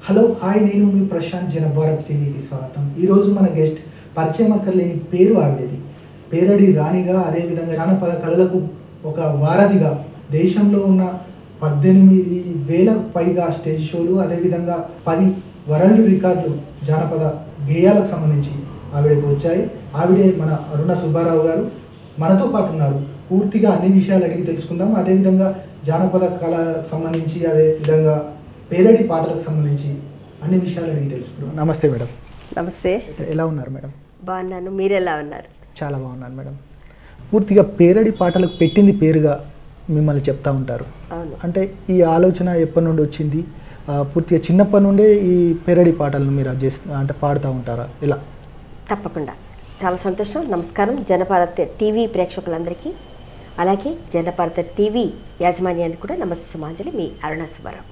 Hello hi నేను మీ ప్రశాంత్ జన భారత్ టీవీకి స్వాగతం ఈరోజు మన గెస్ట్ పరిచయం అక్కర్లేని పేరు ఆవిడది పేరడి రాణిగా అదేవిధంగా జానపద కళలకు ఒక వారధిగా దేశంలో ఉన్న పద్దెనిమిది వేలకు పైగా స్టేజ్ షోలు అదేవిధంగా పది వరల్డ్ రికార్డులు జానపద గేయాలకు సంబంధించి ఆవిడకు వచ్చాయి ఆవిడే మన అరుణ సుబ్బారావు గారు మనతో పాటు ఉన్నారు పూర్తిగా అన్ని విషయాలు అడిగి తెలుసుకుందాం అదేవిధంగా జానపద కళలకు సంబంధించి అదే విధంగా పేరడి పాటలకు సంబంధించి అన్ని విషయాలు అడిగి తెలుసుకుందాం నమస్తే మేడం నమస్తే ఎలా ఉన్నారు మేడం బాగున్నాను మీరు ఎలా ఉన్నారు చాలా బాగున్నాను మేడం పూర్తిగా పేరడి పాటలకు పెట్టింది పేరుగా మిమ్మల్ని చెప్తా ఉంటారు అవును అంటే ఈ ఆలోచన ఎప్పటి నుండి వచ్చింది ఆ, పూర్తిగా చిన్నప్పటి నుండే ఈ పేరడి పాటలను మీరు చేస్తూ అంటే పాడుతూ ఉంటారా ఇలా తప్పకుండా చాలా సంతోషం నమస్కారం జనభారత్ టీవీ ప్రేక్షకులందరికీ అలాగే జనభారత టీవీ యాజమాన్యానికి కూడా నమస్తే సుమాంజలి మీ అరుణ సుబ్బారావు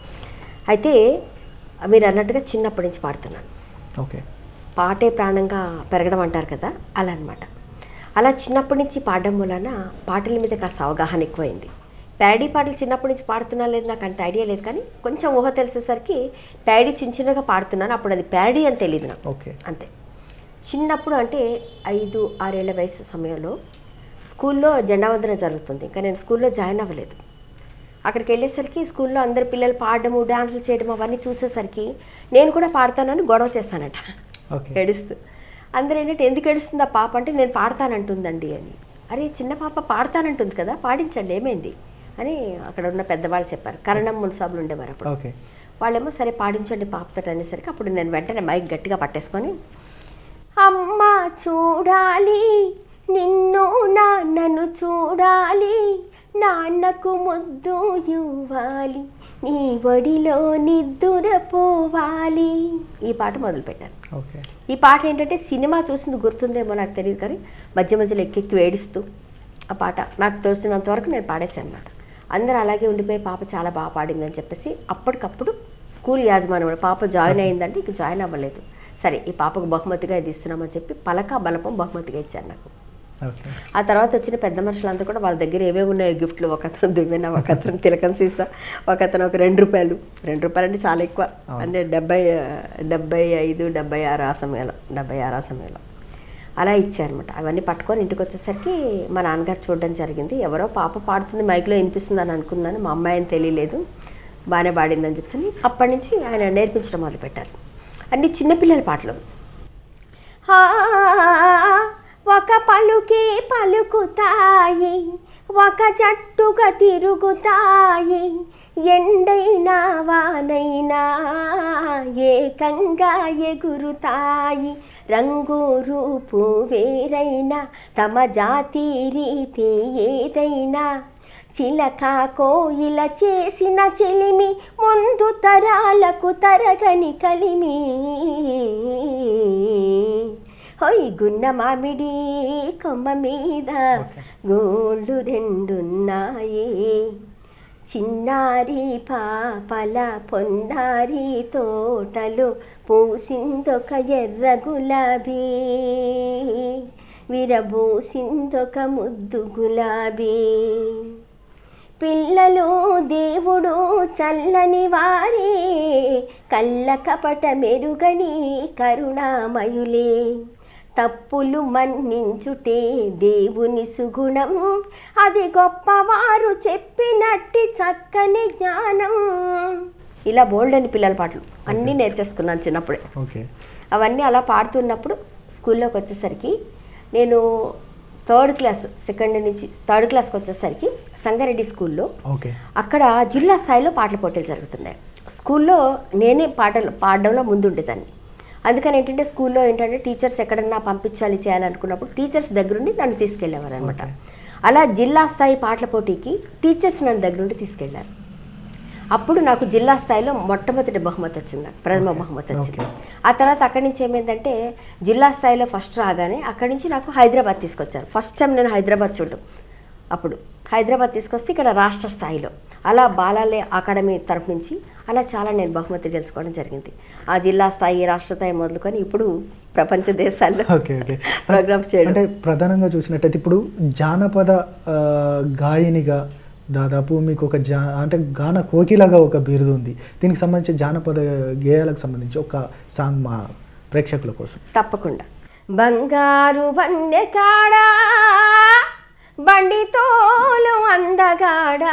అయితే మీరు అన్నట్టుగా చిన్నప్పటి నుంచి పాడుతున్నాను ఓకే పాటే ప్రాణంగా పెరగడం అంటారు కదా అలా అన్నమాట అలా చిన్నప్పటి నుంచి పాడడం వలన పాటల మీద కాస్త అవగాహన ఎక్కువైంది ప్యాడీ పాటలు చిన్నప్పటి నుంచి పాడుతున్నా లేదు నాకు అంత ఐడియా లేదు కానీ కొంచెం ఊహ తెలిసేసరికి ప్యాడీ చిన్న చిన్నగా పాడుతున్నాను అప్పుడు అది ప్యాడీ అని తెలియదు నాకు ఓకే అంతే చిన్నప్పుడు అంటే ఐదు ఆరేళ్ల వయసు సమయంలో స్కూల్లో జెండా వందన జరుగుతుంది ఇంకా నేను స్కూల్లో జాయిన్ అవ్వలేదు అక్కడికి వెళ్ళేసరికి స్కూల్లో అందరు పిల్లలు పాడడము డాన్సులు చేయడం అవన్నీ చూసేసరికి నేను కూడా పాడతానని గొడవ చేస్తానట ఓకే ఏడుస్తూ అందరూ ఏంటంటే ఎందుకు ఏడుస్తుంది ఆ పాప అంటే నేను పాడతానంటుందండి అని అరే చిన్న పాప పాడతానంటుంది కదా పాడించండి ఏమైంది అని అక్కడ ఉన్న పెద్దవాళ్ళు చెప్పారు కరణం మున్సాబులు ఉండేవారు అప్పుడు ఓకే వాళ్ళేమో సరే పాడించండి పాపతో అనేసరికి అప్పుడు నేను వెంటనే మైక్ గట్టిగా పట్టేసుకొని అమ్మ చూడాలి నిన్ను నాన్నను చూడాలి నాన్నకు ముద్దు ఇవ్వాలి నీ ఒడిలో నిద్దురపోవాలి ఈ పాట మొదలుపెట్టాను ఓకే ఈ పాట ఏంటంటే సినిమా చూసింది గుర్తుందేమో నాకు తెలియదు కానీ మధ్య మధ్యలో ఎక్కెక్కి ఏడుస్తూ ఆ పాట నాకు తెలిసినంత వరకు నేను పాడేశాను అనమాట అందరూ అలాగే ఉండిపోయి పాప చాలా బాగా పాడిందని చెప్పేసి అప్పటికప్పుడు స్కూల్ యాజమాన్యం వాళ్ళు, పాప జాయిన్ అయిందంటే ఇక జాయిన్ అవ్వలేదు సరే ఈ పాపకు బహుమతిగా ఇది ఇస్తున్నామని చెప్పి పలక బలపం బహుమతిగా ఇచ్చారు నాకు ఓకే ఆ తర్వాత వచ్చిన పెద్ద మనుషులంతా కూడా వాళ్ళ దగ్గర ఏవేవి ఉన్నాయో గిఫ్ట్లు ఒక అతను దువ్వెన ఒక అతను తిలకం సీసా ఒక అతను ఒక రెండు రూపాయలు రెండు రూపాయలు అంటే చాలా ఎక్కువ అంటే డెబ్బై డెబ్బై ఐదు డెబ్బై ఆరు ఆ సమయంలో డెబ్బై ఆరు ఆ సమయంలో అలా ఇచ్చారనమాట అవన్నీ పట్టుకొని ఇంటికి వచ్చేసరికి మా నాన్నగారు చూడడం జరిగింది ఎవరో పాప పాడుతుంది మైక్లో వినిపిస్తుంది అని అనుకున్నాను మా అమ్మాయి అని తెలియలేదు బాగానే పాడిందని చెప్పేసి అప్పటి నుంచి ఆయన నేర్పించడం మొదలుపెట్టారు అన్ని చిన్నపిల్లల పాటలు ఆ, ఒక పలుకే పలుకుతాయి ఒక జట్టుగా తిరుగుతాయి ఎండైనా వానైనా ఏకంగా ఎగురుతాయి రంగు రూపు వేరైనా తమ జాతి రీతి ఏదైనా చిలక కోయిల చేసిన చెలిమి ముందు తరాలకు తరగని కలిమి హోయ్ గున్న మామిడి కొమ్మ మీద గోళ్ళు రెండున్నాయి చిన్నారి పాపల పొన్నారి తోటలో పూసిందొక ఎర్ర గులాబీ విరబూసిందొక ముద్దు గులాబీ పిల్లలు దేవుడు చల్లని వారే కళ్ళ కపట మెరుగని కరుణామయులే తప్పులు మన్నించుటే దేవుని సుగుణం అది గొప్పవారు చెప్పినట్టి చక్కని జ్ఞానం ఇలా బోల్డ్ అని పిల్లల పాటలు అన్నీ నేర్చేసుకున్నాను చిన్నప్పుడే ఓకే అవన్నీ అలా పాడుతున్నప్పుడు స్కూల్లోకి వచ్చేసరికి నేను థర్డ్ క్లాస్ సెకండ్ నుంచి థర్డ్ క్లాస్కి వచ్చేసరికి సంగారెడ్డి స్కూల్లో ఓకే అక్కడ జిల్లా స్థాయిలో పాటల పోటీలు జరుగుతున్నాయి స్కూల్లో నేనే పాటలు పాడడంలో ముందుండేదాన్ని అందుకని ఏంటంటే స్కూల్లో ఏంటంటే టీచర్స్ ఎక్కడన్నా పంపించాలి చేయాలనుకున్నప్పుడు టీచర్స్ దగ్గరుండి నన్ను తీసుకెళ్ళేవారు అనమాట అలా జిల్లా స్థాయి పాటల పోటీకి టీచర్స్ నన్ను దగ్గరుండి తీసుకెళ్లారు అప్పుడు నాకు జిల్లా స్థాయిలో మొట్టమొదటి బహుమతి వచ్చింది నాకు ప్రథమ బహుమతి వచ్చింది ఆ తర్వాత అక్కడి నుంచి ఏమైందంటే జిల్లా స్థాయిలో ఫస్ట్ రాగానే అక్కడి నుంచి నాకు హైదరాబాద్ తీసుకొచ్చారు ఫస్ట్ టైం నేను హైదరాబాద్ చూడడం అప్పుడు హైదరాబాద్ తీసుకొస్తే ఇక్కడ రాష్ట్ర స్థాయిలో అలా బాలాలే అకాడమీ తరఫు నుంచి అలా చాలా నేను బహుమతి గెలుచుకోవడం జరిగింది ఆ జిల్లా స్థాయి రాష్ట్ర స్థాయి మొదలుకొని ఇప్పుడు ప్రపంచ దేశాల్లో ఓకే ఓకే ప్రోగ్రామ్స్ చేయడం అంటే ప్రధానంగా చూసినట్టయితే ఇప్పుడు జానపద ఆ, గాయనిగా దాదాపు మీకు ఒక జా అంటే గాన కోకిలాగా ఒక బిరుదు ఉంది దీనికి సంబంధించి జానపద గేయాలకు సంబంధించి ఒక సాంగ్ మా ప్రేక్షకుల కోసం తప్పకుండా బంగారు వన్నె కాడా బండి తోలు అందగాడా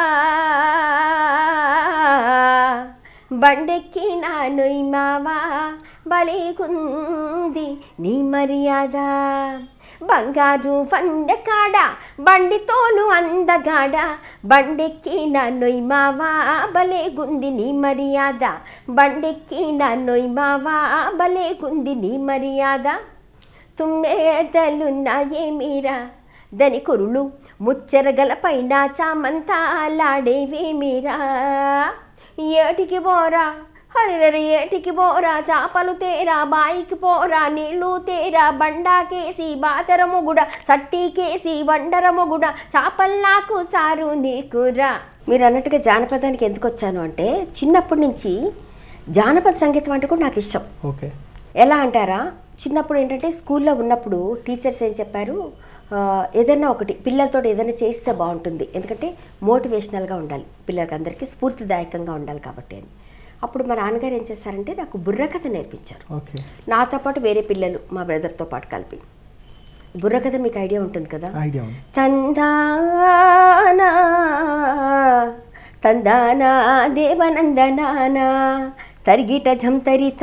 బండెక్కి నాను మావా బలిగుంది నీ మర్యాద బంగారు వన్నె కాడా బండి తోలు అందగాడ బండెక్కి నన్నొయ్ మావా బలేగుంది నీ మర్యాద బండెక్కి నన్నొయ్ మావా బలేగుంది నీ మర్యాద తుమ్మేదలున్నాయే మీరా దని కురులు ముచ్చెరగల పైన చామంతాలాడేవి మీరా ఏటికి పోరా హరిరరి ఏటికి పోరా చాపలు తేరా బాయికి పోరా నీళ్ళు తేరా బండాకేసి బాతర మొగుడ సట్టికేసి వండర మొగుడ చాపల్లాకు సారు నీకురా మీరు అన్నట్టుగా జానపదానికి ఎందుకు వచ్చాను అంటే చిన్నప్పటి నుంచి జానపద సంగీతం అంటే కూడా నాకు ఇష్టం ఓకే ఎలా అంటారా చిన్నప్పుడు ఏంటంటే స్కూల్లో ఉన్నప్పుడు టీచర్స్ ఏం చెప్పారు ఆ, ఏదైనా ఒకటి పిల్లలతో ఏదైనా చేస్తే బాగుంటుంది ఎందుకంటే మోటివేషనల్గా ఉండాలి పిల్లలకి అందరికీ స్ఫూర్తిదాయకంగా ఉండాలి కాబట్టి అని అప్పుడు మా నాన్నగారు ఏం చేశారంటే నాకు బుర్రకథ నేర్పించారు ఓకే నాతో పాటు వేరే పిల్లలు మా బ్రదర్తో పాటు కలిపి బుర్రకథ మీకు ఐడియా ఉంటుంది కదా ఐడియా ఉంది తందానా తందానా దేవనందనానా తరిగిట జంతరిత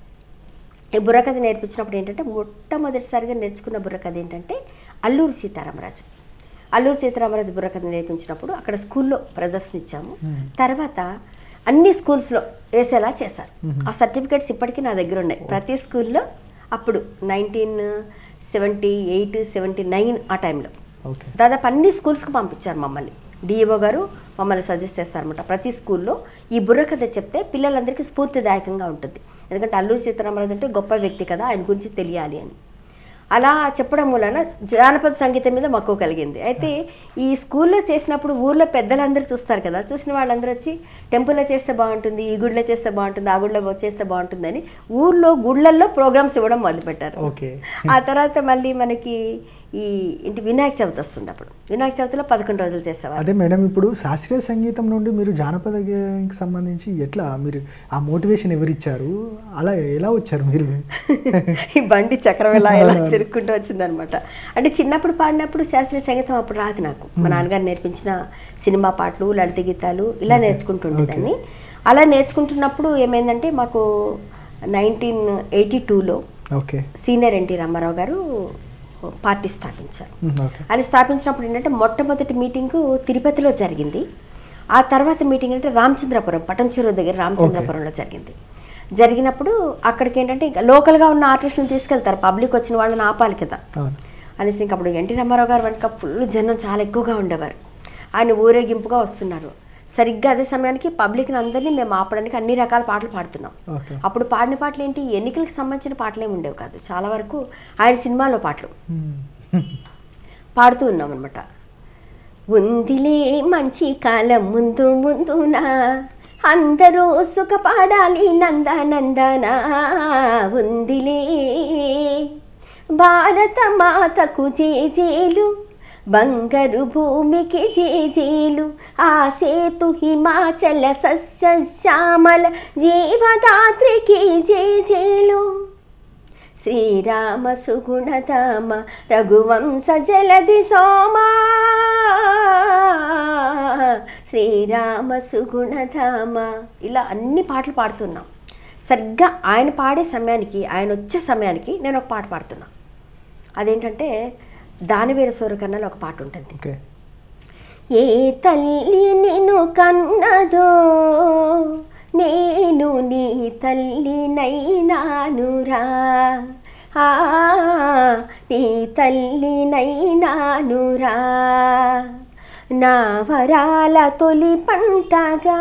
ఈ బుర్రకథ నేర్పించినప్పుడు ఏంటంటే మొట్టమొదటిసారిగా నేర్చుకున్న బుర్రకథ ఏంటంటే అల్లూరు సీతారామరాజు అల్లూరు సీతారామరాజు బుర్రకథ నేర్పించినప్పుడు అక్కడ స్కూల్లో ప్రదర్శన ఇచ్చాము Hmm. తర్వాత అన్ని స్కూల్స్లో వేసేలా చేశారు Mhm. ఆ సర్టిఫికేట్స్ ఇప్పటికీ నా దగ్గర ఉన్నాయి ప్రతి స్కూల్లో అప్పుడు nineteen seventy eight seventy nine ఆ టైంలో ఓకే దాదాపు అన్ని స్కూల్స్కి పంపించారు మమ్మల్ని డిఈఓ గారు మమ్మల్ని సజెస్ట్ చేస్తారనమాట ప్రతి స్కూల్లో ఈ బుర్రకథ చెప్తే పిల్లలందరికీ స్ఫూర్తిదాయకంగా ఉంటుంది ఎందుకంటే అల్లూరి సీతారామరాజు అంటే గొప్ప వ్యక్తి కదా ఆయన గురించి తెలియాలి అని అలా చెప్పడం వలన జానపద సంగీతం మీద మక్కువ కలిగింది అయితే ఈ స్కూల్లో చేసినప్పుడు ఊర్లో పెద్దలందరూ చూస్తారు కదా చూసిన వాళ్ళందరూ వచ్చి టెంపుల్లో చేస్తే బాగుంటుంది ఈ గుడిలో చేస్తే బాగుంటుంది ఆ గుడిలో చేస్తే బాగుంటుందని ఊర్లో గుళ్ళల్లో ప్రోగ్రామ్స్ ఇవ్వడం మొదలుపెట్టారు ఓకే ఆ తర్వాత మళ్ళీ మనకి ఈ ఇంటి వినాయక చవితి వస్తుంది అప్పుడు వినాయక చవితిలో పదకొండు రోజులు చేసేవారు అదే మేడం ఇప్పుడు శాస్త్రీయ సంగీతం నుండి మీరు జానపద గేయానికి సంబంధించి ఎట్లా మీరు ఆ మోటివేషన్ ఎవరిచ్చారు అలా ఎలా వచ్చారు మీరు ఈ బండి చక్రం ఇలా ఇలా తిరుక్కుంటూ వచ్చిందనమాట అంటే చిన్నప్పుడు పాడినప్పుడు శాస్త్రీయ సంగీతం అప్పుడు రాదు నాకు మా నాన్నగారు నేర్పించిన సినిమా పాటలు లలిత గీతాలు ఇలా నేర్చుకుంటుండేదాన్ని అలా నేర్చుకుంటున్నప్పుడు ఏమైందంటే మాకు నైన్టీన్ ఎయిటీ టూలో ఓకే సీనియర్ ఎన్టీ రామారావు గారు పార్టీ స్థాపించారు ఉమ్, ఓకే అని స్థాపించినప్పుడు ఏంటంటే మొట్టమొదటి మీటింగు తిరుపతిలో జరిగింది ఆ తర్వాత మీటింగ్ అంటే రామచంద్రపురం పటంచెరువు దగ్గర రామచంద్రపురంలో జరిగింది జరిగినప్పుడు అక్కడికి ఏంటంటే ఇంకా లోకల్గా ఉన్న ఆర్టిస్టులను తీసుకెళ్తారు పబ్లిక్ వచ్చిన వాళ్ళని ఆపాలి కదా అవును అనేసి ఇంక అప్పుడు ఎన్టీ రామారావు గారు వెనక ఫుల్ జనం చాలా ఎక్కువగా ఉండేవారు ఆయన ఊరేగింపుగా వస్తున్నారు సరిగ్గా అదే సమయానికి పబ్లిక్ని అందరినీ మేము ఆపడానికి అన్ని రకాల పాటలు పాడుతున్నాం ఓకే అప్పుడు పాడిన పాటలు ఏంటి ఎన్నికలకు సంబంధించిన పాటలు ఏమి ఉండేవి కాదు చాలా వరకు ఆయన సినిమాలో పాటలు ఉమ్. పాడుతూ ఉన్నాం అనమాట ఉందిలే మంచి కాలం ముందు ముందున అందరూ సుఖపడాలి నందనందన ఉందిలే భారత మాతకు జేజేలు బంగారు భూమికి జేజేలు ఆ సేతు హిమాచల సస్యశ్యామల జీవదాత్రికి జేజేలు శ్రీరామ సుగుణధామ రఘువంశ జలది సోమా శ్రీరామ సుగుణధామ ఇలా అన్ని పాటలు పాడుతున్నాం సరిగ్గా ఆయన పాడే సమయానికి ఆయన వచ్చే సమయానికి నేను ఒక పాట పాడుతున్నా అదేంటంటే దానివీర సూరకర్ణలో ఒక పాట ఉంటుంది ఓకే ఏ తల్లి నిన్ను కన్నదో నేను నీ తల్లినైనానురా ఆ, నీ తల్లినైనానురా నా వరాల తొలి పంటగా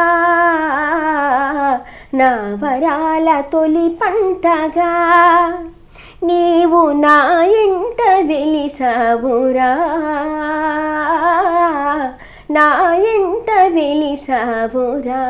నా వరాల తొలి పంటగా నీవు నా ఇంట వెలిసావురా నా ఇంట వెలిసావురా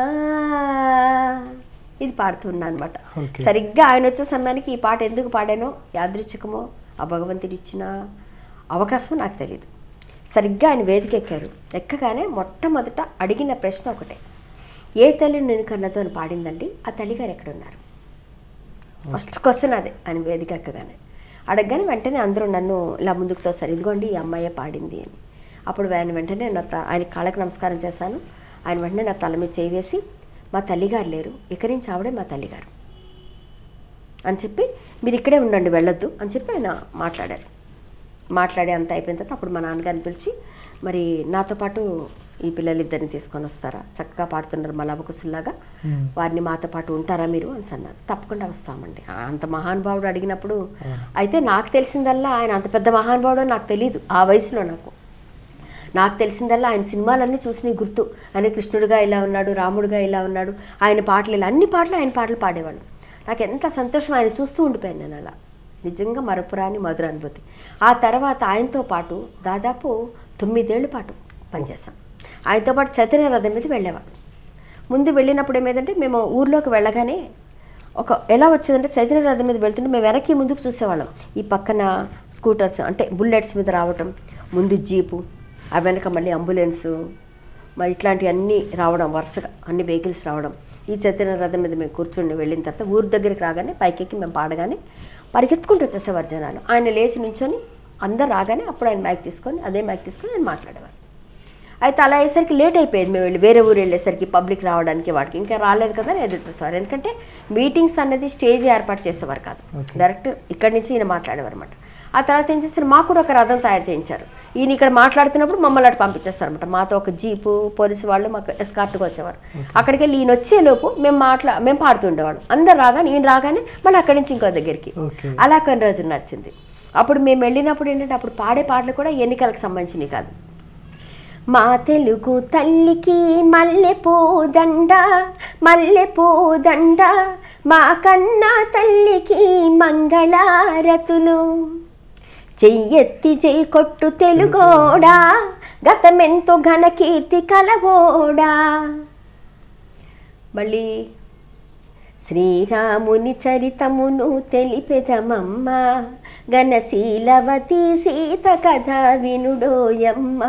ఇది పాడుతున్నా అనమాట Okay. సరిగ్గా ఆయన వచ్చే సమయానికి ఈ పాట ఎందుకు పాడానో యాదృచ్ఛికమో ఆ భగవంతుడు ఇచ్చిన అవకాశమో నాకు తెలియదు సరిగ్గా ఆయన వేదిక ఎక్కారు ఎక్కగానే మొట్టమొదట అడిగిన ప్రశ్న ఒకటే ఏ తల్లి నేను కన్నతో అని పాడిందండి ఆ తల్లిగారు ఎక్కడ ఉన్నారు ఫస్ట్ క్వశ్చన్ అదే ఆయన వేదిక ఎక్కగానే అడగగానే వెంటనే అందరూ నన్ను ఇలా ముందుకు తోస్తారు ఇదిగోండి ఈ అమ్మాయే పాడింది అని అప్పుడు ఆయన వెంటనే నా త- ఆయన కాళ్ళకి నమస్కారం చేశాను ఆయన వెంటనే నా తల మీద చేయి వేసి మా తల్లిగారు లేరు ఇక్కడి నుంచి ఆవిడే మా తల్లిగారు అని చెప్పి మీరు ఇక్కడే ఉండండి వెళ్ళొద్దు అని చెప్పి ఆయన మాట్లాడారు మాట్లాడి అంత అయిపోయిన తర్వాత అప్పుడు మా నాన్నగారిని పిలిచి మరి నాతో పాటు ఈ పిల్లలిద్దరిని తీసుకొని వస్తారా చక్కగా పాడుతున్నారు మలాబకుసుల్లాగా మ్మ్. వారిని మాతో పాటు ఉంటారా మీరు అని అన్నారు తప్పకుండా వస్తామండి అంత మహానుభావుడు అడిగినప్పుడు అయితే నాకు తెలిసిందల్లా ఆయన అంత పెద్ద మహానుభావుడు అని నాకు తెలియదు ఆ వయసులో నాకు నాకు తెలిసిందల్లా ఆయన సినిమాలన్నీ చూసినవి గుర్తు ఆయన కృష్ణుడిగా ఇలా ఉన్నాడు రాముడిగా ఇలా ఉన్నాడు ఆయన పాటలు ఇలా అన్ని పాటలు ఆయన పాటలు పాడేవాళ్ళు నాకు ఎంత సంతోషం ఆయన చూస్తూ ఉండిపోయాను నేను అలా నిజంగా మరపురాని మధుర అనుభూతి ఆ తర్వాత ఆయనతో పాటు దాదాపు తొమ్మిదేళ్ల పాటు పనిచేశాం ఆయనతో పాటు చైతన్య రథం మీద వెళ్ళేవాళ్ళం ముందు వెళ్ళినప్పుడు ఏమైందంటే మేము ఊర్లోకి వెళ్ళగానే ఒక ఎలా వచ్చేదంటే చైతన్య రథం మీద వెళ్తుంటే మేము వెనక్కి ముందుకు చూసేవాళ్ళం ఈ పక్కన స్కూటర్స్ అంటే బుల్లెట్స్ మీద రావటం ముందు జీపు ఆ వెనక మళ్ళీ అంబులెన్సు మరి ఇట్లాంటివన్నీ రావడం వరుసగా అన్ని వెహికల్స్ రావడం ఈ చైతన్య రథం మీద మేము కూర్చుని వెళ్ళిన తర్వాత ఊరి దగ్గరికి రాగానే పైకెక్కి మేము పాడగానే పరిగెత్తుకుంటూ వచ్చేసేవారు జనాలు ఆయన లేచి నుంచొని అందరు రాగానే అప్పుడు ఆయన మైక్ తీసుకొని అదే మైక్ తీసుకొని ఆయన మాట్లాడేవారు అయితే అలా అయ్యేసరికి లేట్ అయిపోయేది మేము వెళ్ళి వేరే ఊరు వెళ్ళేసరికి పబ్లిక్ రావడానికి వాటికి ఇంకా రాలేదు కదా అని ఎదురు చూసేవారు ఎందుకంటే మీటింగ్స్ అనేది స్టేజ్ ఏర్పాటు చేసేవారు కాదు Okay. డైరెక్ట్ ఇక్కడి నుంచి ఈయన మాట్లాడేవారు అనమాట ఆ తర్వాత ఏం చేస్తారు మాకు కూడా ఒక రథం తయారు చేయించారు ఈయన ఇక్కడ మాట్లాడుతున్నప్పుడు మమ్మల్ని అటు పంపించేస్తారు అనమాట మాతో ఒక జీపు పోలీసు వాళ్ళు మాకు ఎస్కార్ట్గా వచ్చేవారు అక్కడికి వెళ్ళి ఈయన వచ్చేలోపు మేము మాట్లా మేము పాడుతుండేవాళ్ళం అందరు రాగానే ఈయన రాగానే మళ్ళీ అక్కడి నుంచి ఇంకో దగ్గరికి Okay. అలా కొన్ని రోజులు నడిచింది అప్పుడు మేము వెళ్ళినప్పుడు ఏంటంటే అప్పుడు పాడే పాటలు కూడా ఎన్నికలకు సంబంధించినవి కాదు మా తెలుగు తల్లికి మల్లెపూదండ మల్లెపూదండ మా కన్నా తల్లికి మంగళారతులు చెయ్యెత్తి చేయి కొట్టు తెలుగోడా గతమెంతో ఘన కీర్తి కలవోడా మళ్ళీ శ్రీరాముని చరితమును తెలిపెదమమ్మ గణశీలవతి సీత కథ వినుడోయమ్మ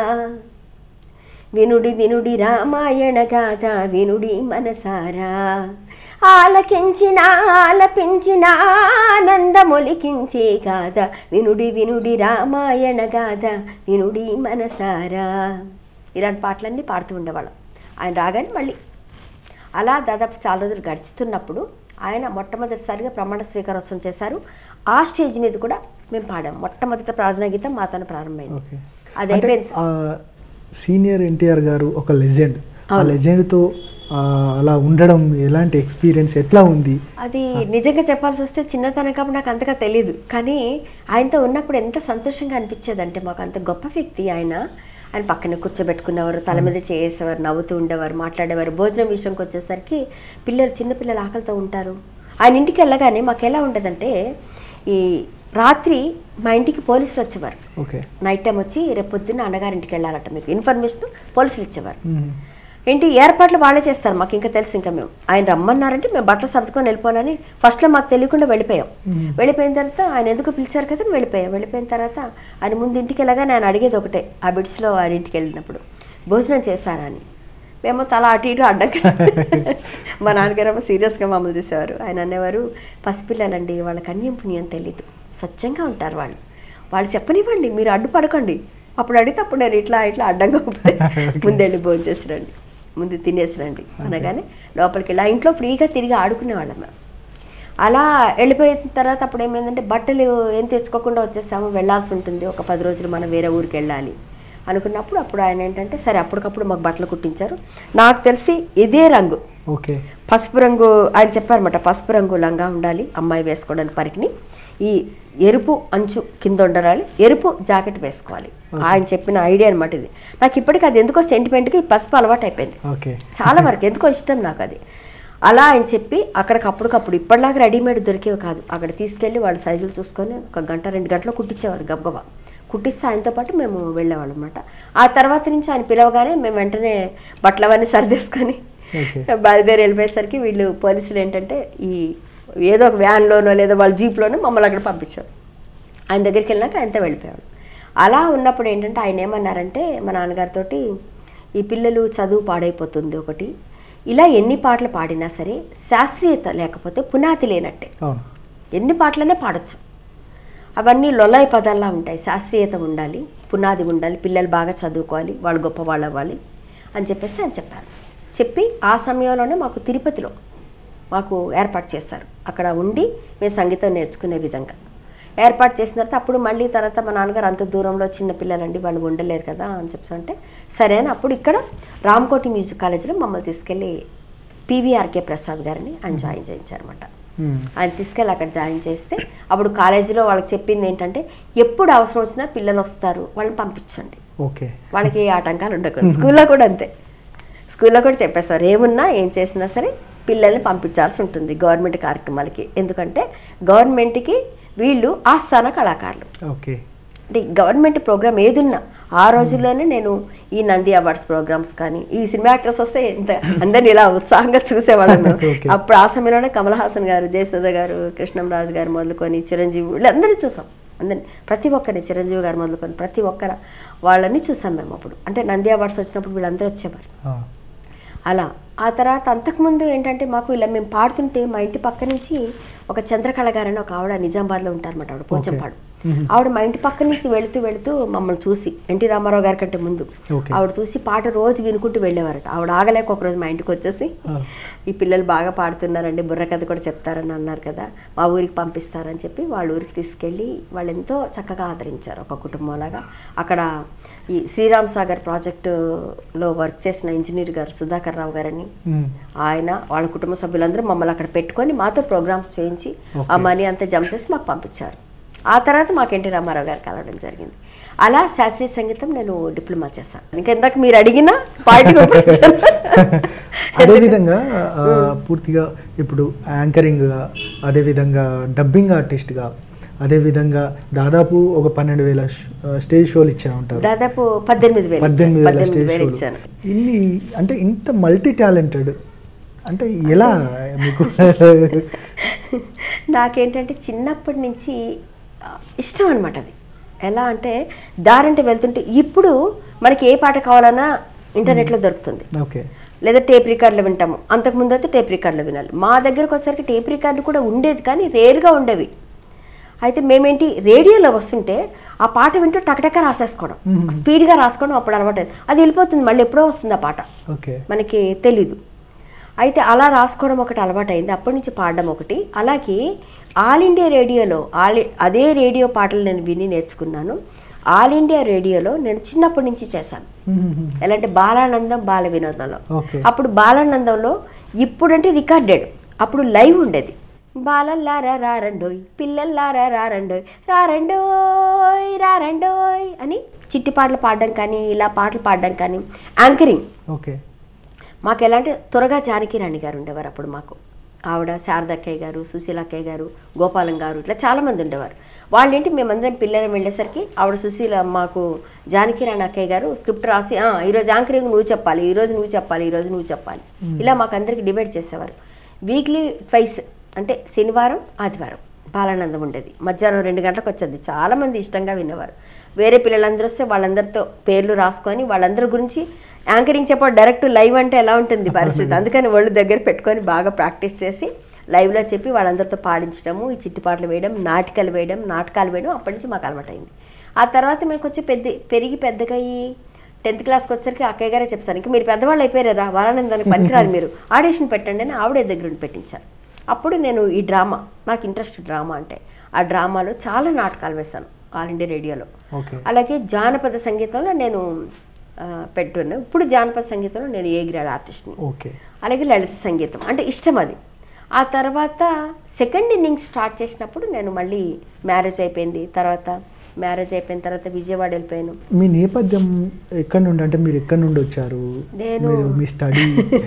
వినుడి వినుడి రామాయణ గాథ వినుడి మనసారా ఆలకించిన ఆలపించిన ఆనందమొలికించే గాథ వినుడి వినుడి రామాయణ గాథ వినుడి మనసారా ఇలాంటి పాటలన్నీ పాడుతూ ఉండేవాళ్ళం ఆయన రాగానే మళ్ళీ అలా దాదాపు చాలా రోజులు గడుచుతున్నప్పుడు ఆయన మొట్టమొదటిసారిగా ప్రమాణ స్వీకారోత్సవం చేశారు ఆ స్టేజ్ మీద కూడా మేము పాడాం మొట్టమొదటి ప్రార్థనా గీతం మాతోనే ప్రారంభమైంది ఓకే అది అంటే అయిపోయింది ఆ సీనియర్ ఎన్టీఆర్ గారు ఒక లెజెండ్ ఆ అవును. లెజెండ్తో అలా ఉండడం ఎలాంటి ఎక్స్పీరియన్స్ ఎట్లా ఉంది అది నిజంగా చెప్పాల్సి వస్తే చిన్నతనం కాబట్టి నాకు అంతగా తెలియదు కానీ ఆయనతో ఉన్నప్పుడు ఎంత సంతోషంగా అనిపించేది అంటే మాకు అంత గొప్ప వ్యక్తి ఆయన ఆయన పక్కన కూర్చోబెట్టుకునేవారు తల మీద చేసేవారు నవ్వుతూ ఉండేవారు మాట్లాడేవారు భోజనం విషయంకి వచ్చేసరికి పిల్లలు చిన్న పిల్లలు ఆకలితో ఉంటారు ఆయన ఇంటికి వెళ్ళగానే మాకు ఎలా ఉండదంటే ఈ రాత్రి మా ఇంటికి పోలీసులు వచ్చేవారు ఓకే నైట్ టైం వచ్చి రేపు పొద్దున్న అన్నగారింటికి వెళ్ళాలట మీకు ఇన్ఫర్మేషన్ పోలీసులు ఇచ్చేవారు మ్మ్. ఏంటి ఏర్పాట్లు వాళ్ళే చేస్తారు మాకు ఇంకా తెలుసు ఇంకా మేము ఆయన రమ్మన్నారంటే మేము బట్టలు సర్దుకొని వెళ్ళిపోవాలని ఫస్ట్లో మాకు తెలియకుండా వెళ్ళిపోయాం మ్మ్. వెళ్ళిపోయిన తర్వాత ఆయన ఎందుకు పిలిచారు కదా అని వెళ్ళిపోయాం వెళ్ళిపోయిన తర్వాత ఆయన ముందు ఇంటికి వెళ్ళగానే ఆయన అడిగేది ఒకటే ఆ బిడ్స్లో ఆయన ఇంటికి వెళ్ళినప్పుడు భోజనం చేశారా అని మేము తల అటు ఇటు అడ్డం మా నాన్నగారేమో సీరియస్గా మమ్మల్ని చూసేవారు ఆయన అనేవారు పసిపిల్లలండి వాళ్ళకి అన్యం పుణ్యం తెలీదు స్వచ్ఛంగా ఉంటారు వాళ్ళు వాళ్ళు చెప్పనివ్వండి మీరు అడ్డుపడకండి అప్పుడు అడిగితే అప్పుడు నేను ఇట్లా ఇట్లా అడ్డంగా ఊపితే ముందెళ్ళి భోజనం చేసి రండి ముందు తినేసి రండి అనగానే లోపలికి వెళ్ళి ఆ ఇంట్లో ఫ్రీగా తిరిగి ఆడుకునేవాళ్ళం మేము అలా వెళ్ళిపోయిన తర్వాత అప్పుడు ఏమైందంటే బట్టలు ఏం తెచ్చుకోకుండా వచ్చేసాము వెళ్ళాల్సి ఉంటుంది ఒక పది రోజులు మనం వేరే ఊరికి వెళ్ళాలి అనుకున్నప్పుడు అప్పుడు ఆయన ఏంటంటే సరే అప్పటికప్పుడు మాకు బట్టలు కుట్టించారు నాకు తెలిసి ఇదే రంగు ఓకే పసుపు రంగు ఆయన చెప్పారన్నమాట పసుపు రంగు లంగా ఉండాలి అమ్మాయి వేసుకోవడానికి పరికిని ఈ ఎరుపు అంచు కింద ఉండాలి ఎరుపు జాకెట్ వేసుకోవాలి ఆయన చెప్పిన ఐడియా అనమాట ఇది నాకు ఇప్పటికీ అది ఎందుకో సెంటిమెంట్గా ఈ పసుపు అలవాటు అయిపోయింది ఓకే చాలా వరకు ఎందుకో ఇష్టం నాకు అది అలా ఆయన చెప్పి అక్కడికి అప్పటికప్పుడు ఇప్పటిలాగా రెడీమేడ్ దొరికేవి కాదు అక్కడ తీసుకెళ్ళి వాళ్ళ సైజులు చూసుకొని ఒక గంట రెండు గంటలు కుట్టించేవారు గబగబా కుట్టిస్తే ఆయనతో పాటు మేము వెళ్ళేవాళ్ళం అనమాట ఆ తర్వాత నుంచి ఆయన పిలవగానే మేము వెంటనే బట్టలు అవన్నీ సర్దేసుకొని ఓకే బయలుదేరి వెళ్ళిపోయేసరికి వీళ్ళు పోలీసులు ఏంటంటే ఈ ఏదో ఒక వ్యాన్లోనో లేదా వాళ్ళ జీప్లోనో మమ్మల్ని అక్కడ పంపించారు ఆయన దగ్గరికి వెళ్ళినాక ఆయనతో వెళ్ళిపోయాడు అలా ఉన్నప్పుడు ఏంటంటే ఆయన ఏమన్నారంటే మా నాన్నగారితోటి ఈ పిల్లలు చదువు పాడైపోతుంది ఒకటి ఇలా ఎన్ని పాటలు పాడినా సరే శాస్త్రీయత లేకపోతే పునాది లేనట్టే అవును ఎన్ని పాటలనే పాడొచ్చు అవన్నీ లొలాయి పదాల్లా ఉంటాయి శాస్త్రీయత ఉండాలి పునాది ఉండాలి పిల్లలు బాగా చదువుకోవాలి వాళ్ళు గొప్పవాళ్ళు అవ్వాలి అని చెప్పేసి ఆయన చెప్పారు చెప్పి ఆ సమయంలోనే మాకు తిరుపతిలో మాకు ఏర్పాటు చేశారు అక్కడ ఉండి మేము సంగీతం నేర్చుకునే విధంగా ఏర్పాటు చేసిన తర్వాత అప్పుడు మళ్ళీ తర్వాత మా నాన్నగారు అంత దూరంలో చిన్న పిల్లలండి వాళ్ళు ఉండలేరు కదా అని చెప్పి అంటే సరే అని అప్పుడు ఇక్కడ రామ్కోటి మ్యూజిక్ కాలేజీలో మమ్మల్ని తీసుకెళ్ళి పివిఆర్కే ప్రసాద్ గారిని ఆయన జాయిన్ చేయించారన్నమాట మ్మ్. ఆయన తీసుకెళ్ళి అక్కడ జాయిన్ చేస్తే అప్పుడు కాలేజీలో వాళ్ళకి చెప్పింది ఏంటంటే ఎప్పుడు అవసరం వచ్చినా పిల్లలు వస్తారు వాళ్ళని పంపించండి ఓకే వాళ్ళకి ఏ ఆటంకాలు ఉండకూడదు స్కూల్లో కూడా అంతే స్కూల్లో కూడా చెప్పేస్తారు ఏమున్నా ఏం చేసినా సరే పిల్లల్ని పంపించాల్సి ఉంటుంది గవర్నమెంట్ కార్యక్రమాలకి ఎందుకంటే గవర్నమెంట్కి వీళ్ళు ఆస్థాన కళాకారులు ఓకే అంటే గవర్నమెంట్ ప్రోగ్రామ్ ఏదున్నా ఆ రోజుల్లోనే నేను ఈ నంది అవార్డ్స్ ప్రోగ్రామ్స్ కానీ ఈ సినిమా యాక్టర్స్ వస్తే ఎంత అందరిని ఇలా ఉత్సాహంగా చూసేవాళ్ళం Okay. అప్పుడు ఆ సమయంలోనే కమల్ హాసన్ గారు జయసుధ గారు కృష్ణంరాజు గారు మొదలుకొని చిరంజీవి వీళ్ళందరినీ చూసాం అందరిని ప్రతి ఒక్కరిని చిరంజీవి గారు మొదలుకొని ప్రతి ఒక్కర వాళ్ళని చూసాం మేము అప్పుడు అంటే నంది అవార్డ్స్ వచ్చినప్పుడు వీళ్ళందరూ వచ్చేవారు ఆ, అలా ఆ తర్వాత అంతకుముందు ఏంటంటే మాకు ఇలా మేము పాడుతుంటే మా ఇంటి పక్క నుంచి ఒక చంద్రకళ గారని ఒక ఆవిడ నిజామాబాద్లో ఉంటారన్నమాట ఆవిడ పోచంపాడు మ్మ్. ఆవిడ మా ఇంటి పక్క నుంచి వెళుతూ వెళుతూ మమ్మల్ని చూసి ఎన్టీ రామారావు గారి కంటే ముందు Okay. ఆవిడ చూసి పాట రోజు వినుకుంటూ వెళ్ళేవారట ఆవిడ ఆగలేక ఒకరోజు మా ఇంటికి వచ్చేసి ఆ. ఈ పిల్లలు బాగా పాడుతున్నారండి బుర్ర కథ కూడా చెప్తారని అన్నారు కదా మా ఊరికి పంపిస్తారని చెప్పి వాళ్ళ ఊరికి తీసుకెళ్ళి వాళ్ళు ఎంతో చక్కగా ఆదరించారు ఒక కుటుంబంలాగా అక్కడ ఈ శ్రీరామ్ సాగర్ ప్రాజెక్టులో వర్క్ చేసిన ఇంజనీర్ గారు సుధాకర్ రావు గారని మ్మ్. ఆయన వాళ్ళ కుటుంబ సభ్యులందరూ మమ్మల్ని అక్కడ పెట్టుకొని మాతో ప్రోగ్రామ్స్ చేయించి ఆ Okay. మనీ అంతా జమ చేసి మాకు పంపించారు ఆ తర్వాత మాకు ఎన్టీ రామారావు గారు కలవడం జరిగింది అలా శాస్త్రీయ సంగీతం నేను డిప్లొమా చేశాను ఇంకా ఇందాక మీరు అడిగిన పార్టీ అదేవిధంగా ఆ, పూర్తిగా ఇప్పుడు యాంకరింగ్గా అదేవిధంగా డబ్బింగ్ ఆర్టిస్ట్గా అదేవిధంగా దాదాపు ఒక పన్నెండు వేల ష్- ఆ, స్టేజ్ షోలు ఇచ్చా ఉంటారు దాదాపు పద్దెనిమిది వేలు పద్దెనిమిది వేల పద్దెనిమిది స్టేజ్ వేలు షోలు ఇచ్చాను ఇన్ని అంటే ఇంత మల్టీ టాలెంటెడ్ అంటే ఎలా మీకు నాకేంటంటే చిన్నప్పటి నుంచి ఆ, ఇష్టం అనమాట అది ఎలా అంటే దారంటే వెళ్తుంటే ఇప్పుడు మనకి ఏ పాట కావాలన్నా ఇంటర్నెట్లో దొరుకుతుంది ఓకే లేదా టేప్ రికార్డులు వింటాము అంతకుముందు అయితే టేప్ రికార్డులు వినాలి మా దగ్గరకు వచ్చేసరికి టేప్ రికార్డులు కూడా ఉండేది కానీ రేర్గా ఉండేవి అయితే మేమేంటి రేడియోలో వస్తుంటే ఆ పాట వింటూ టకటక రాసేసుకోవడం మ్మ్. స్పీడ్గా రాసుకోవడం అప్పుడు అలవాటు అది వెళ్ళిపోతుంది మళ్ళీ ఎప్పుడో వస్తుంది ఆ పాట ఓకే మనకి తెలీదు అయితే అలా రాసుకోవడం ఒకటి అలవాటైంది అప్పటి నుంచి పాడడం ఒకటి అలాగే ఆల్ ఇండియా రేడియోలో ఆల్ అదే రేడియో పాటలు నేను విని నేర్చుకున్నాను ఆల్ ఇండియా రేడియోలో నేను చిన్నప్పటి నుంచి చేశాను ఎలా అంటే బాలానందం బాల వినోదంలో ఓకే అప్పుడు బాలానందంలో ఇప్పుడంటే రికార్డెడ్ అప్పుడు లైవ్ ఉండేది బాలల్లారా రారండోయ్ పిల్లల్లారా రారండోయ్ రారండోయ్ రారండోయ్ అని చిట్టి పాటలు పాడడం కానీ ఇలా పాటలు పాడడం కానీ యాంకరింగ్ ఓకే మాకు ఎలా అంటే త్వరగా జానకిరాణి గారు ఉండేవారు అప్పుడు మాకు ఆవిడ శారదక్కయ్య గారు సుశీల అక్కయ్య గారు గోపాలం గారు ఇట్లా చాలామంది ఉండేవారు వాళ్ళేంటి మేమందరం పిల్లలు వెళ్ళేసరికి ఆవిడ సుశీల మాకు జానకిరాణి అక్కయ్య గారు స్క్రిప్ట్ రాసి "ఆ, ఈరోజు యాంకరింగ్ నువ్వు చెప్పాలి ఈరోజు నువ్వు చెప్పాలి ఈరోజు నువ్వు చెప్పాలి ఇలా మాకు అందరికి డిబేట్ చేసేవారు వీక్లీ ట్వైస్ అంటే శనివారం ఆదివారం బాలానందం ఉండేది మధ్యాహ్నం రెండు గంటలకు వచ్చేది చాలామంది ఇష్టంగా వినేవారు వేరే పిల్లలందరూ వస్తే వాళ్ళందరితో పేర్లు రాసుకొని వాళ్ళందరి గురించి యాంకరింగ్ చెప్పడం డైరెక్ట్ లైవ్ అంటే ఎలా ఉంటుంది పరిస్థితి అందుకని ఒళ్ళు దగ్గర పెట్టుకొని బాగా ప్రాక్టీస్ చేసి లైవ్లో చెప్పి వాళ్ళందరితో పాడించడము ఈ చిట్టుపాటలు వేయడం నాటకాలు వేయడం నాటకాలు వేయడం అప్పటి నుంచి మాకు అలవాటైంది ఆ తర్వాత మేము వచ్చి పెద్ద పెరిగి పెద్దగా అయ్యి టెన్త్ క్లాస్కి వచ్చేసరికి అక్కయ్య గారే చెప్తాను ఇంకా మీరు పెద్దవాళ్ళు అయిపోయారా వారానందానికి పనికిరారు మీరు ఆడిషన్ పెట్టండి అని ఆవిడే దగ్గర ఉండి పెట్టించారు అప్పుడు నేను ఈ డ్రామా నాకు ఇంట్రెస్ట్ డ్రామా అంటే ఆ డ్రామాలో చాలా నాటకాలు వేశాను ఆల్ ఇండియా రేడియోలో ఓకే అలాగే జానపద సంగీతంలో నేను ఆ, పెట్టున్నాను ఇప్పుడు జానపద సంగీతంలో నేను ఏ గ్రేడ్ ఆర్టిస్ట్ని ఓకే అలాగే లలిత సంగీతం అంటే ఇష్టం అది ఆ తర్వాత సెకండ్ ఇన్నింగ్స్ స్టార్ట్ చేసినప్పుడు నేను మళ్ళీ మ్యారేజ్ అయిపోయింది తర్వాత మ్యారేజ్ అయిపోయిన తర్వాత విజయవాడ వెళ్ళిపోయాను మీ నేపథ్యం ఎక్కడి నుండి అంటే మీరు ఎక్కడి నుండి వచ్చారు నేను- మీరు మీ స్టడీ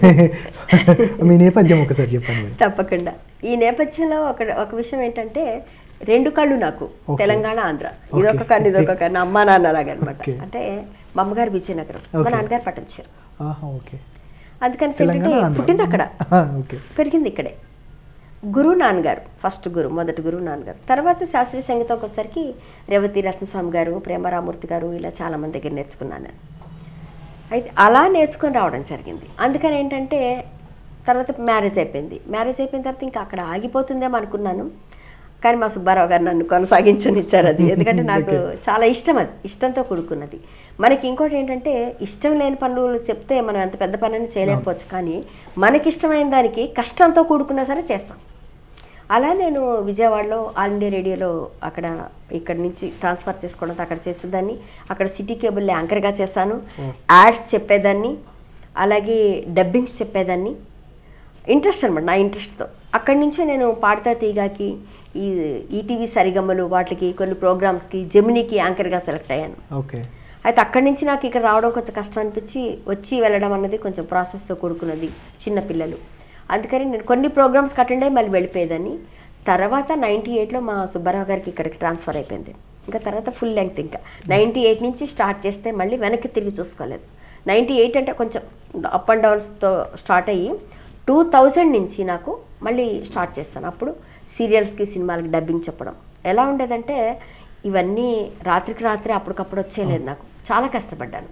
మీ నేపథ్యం ఒకసారి చెప్పండి మరి. తప్పకుండా ఈ నేపథ్యంలో ఒక ఒక విషయం ఏంటంటే రెండు కళ్ళు నాకు Okay. తెలంగాణ ఆంధ్ర Okay. ఇదొక కన్ను ఇదొక కన్ను అమ్మా నాన్న లాగా అనమాట Okay. అంటే మా అమ్మగారు విజయనగరం మా Okay. నాన్నగారు పట్టించారు ఆహా ఓకే అందుకని తెలంగాణ ఏంటంటే ఆంధ్ర పుట్టింది అక్కడ ఆ, ఓకే పెరిగింది ఇక్కడే గురువు నాన్నగారు ఫస్ట్ గురు మొదటి గురువు నాన్నగారు తర్వాత శాస్త్రీయ సంగీతం వచ్చేసరికి రేవతి రత్నస్వామి గారు ప్రేమరామూర్తి గారు ఇలా చాలామంది దగ్గర నేర్చుకున్నాను నేను అయితే అలా నేర్చుకొని రావడం జరిగింది అందుకని ఏంటంటే తర్వాత మ్యారేజ్ అయిపోయింది మ్యారేజ్ అయిపోయిన తర్వాత ఇంకా అక్కడ ఆగిపోతుందేమో అనుకున్నాను కానీ మా సుబ్బారావు గారు నన్ను కొనసాగించనిచ్చారు అది ఎందుకంటే నాకు చాలా ఇష్టం అది ఇష్టంతో కూడుకున్నది మనకి ఇంకోటి ఏంటంటే ఇష్టం లేని పనులు చెప్తే మనం ఎంత పెద్ద పనిని చేయలేకపోవచ్చు కానీ మనకి ఇష్టమైన దానికి కష్టంతో కూడుకున్నా సరే చేస్తాం అలా నేను విజయవాడలో ఆల్ ఇండియా రేడియోలో అక్కడ ఇక్కడ నుంచి ట్రాన్స్ఫర్ చేసుకోవడంతో అక్కడ చేసేదాన్ని అక్కడ సిటీ కేబుల్ యాంకర్గా చేశాను యాడ్స్ చెప్పేదాన్ని అలాగే డబ్బింగ్స్ చెప్పేదాన్ని ఇంట్రెస్ట్ అనమాట నా ఇంట్రెస్ట్తో అక్కడి నుంచే నేను పాడతా తీగాకి ఈ ఈటీవీ సరిగమ్మలు వాటికి కొన్ని ప్రోగ్రామ్స్కి జెమినీకి యాంకర్గా సెలెక్ట్ అయ్యాను ఓకే అయితే అక్కడి నుంచి నాకు ఇక్కడ రావడం కొంచెం కష్టం అనిపించి వచ్చి వెళ్ళడం అన్నది కొంచెం ప్రాసెస్తో కూడుకున్నది చిన్న పిల్లలు అందుకని నేను కొన్ని ప్రోగ్రామ్స్కి అటెండ్ అయ్యి మళ్ళీ వెళ్ళిపోయేదాన్ని తర్వాత నైంటీ ఎయిట్లో మా సుబ్బారావు గారికి ఇక్కడికి ట్రాన్స్ఫర్ అయిపోయింది ఇంకా తర్వాత ఫుల్ లెంగ్త్ ఇంకా నైంటీ ఎయిట్ నుంచి స్టార్ట్ చేస్తే మళ్ళీ వెనక్కి తిరిగి చూసుకోలేదు నైంటీ ఎయిట్ అంటే కొంచెం అప్ అండ్ డౌన్స్తో స్టార్ట్ అయ్యి టూ థౌజండ్ నుంచి నాకు మళ్ళీ స్టార్ట్ చేస్తాను అప్పుడు సీరియల్స్కి సినిమాలకి డబ్బింగ్ చెప్పడం ఎలా ఉండేదంటే ఇవన్నీ రాత్రికి రాత్రి అప్పటికప్పుడు వచ్చేయలేదు నాకు చాలా కష్టపడ్డాను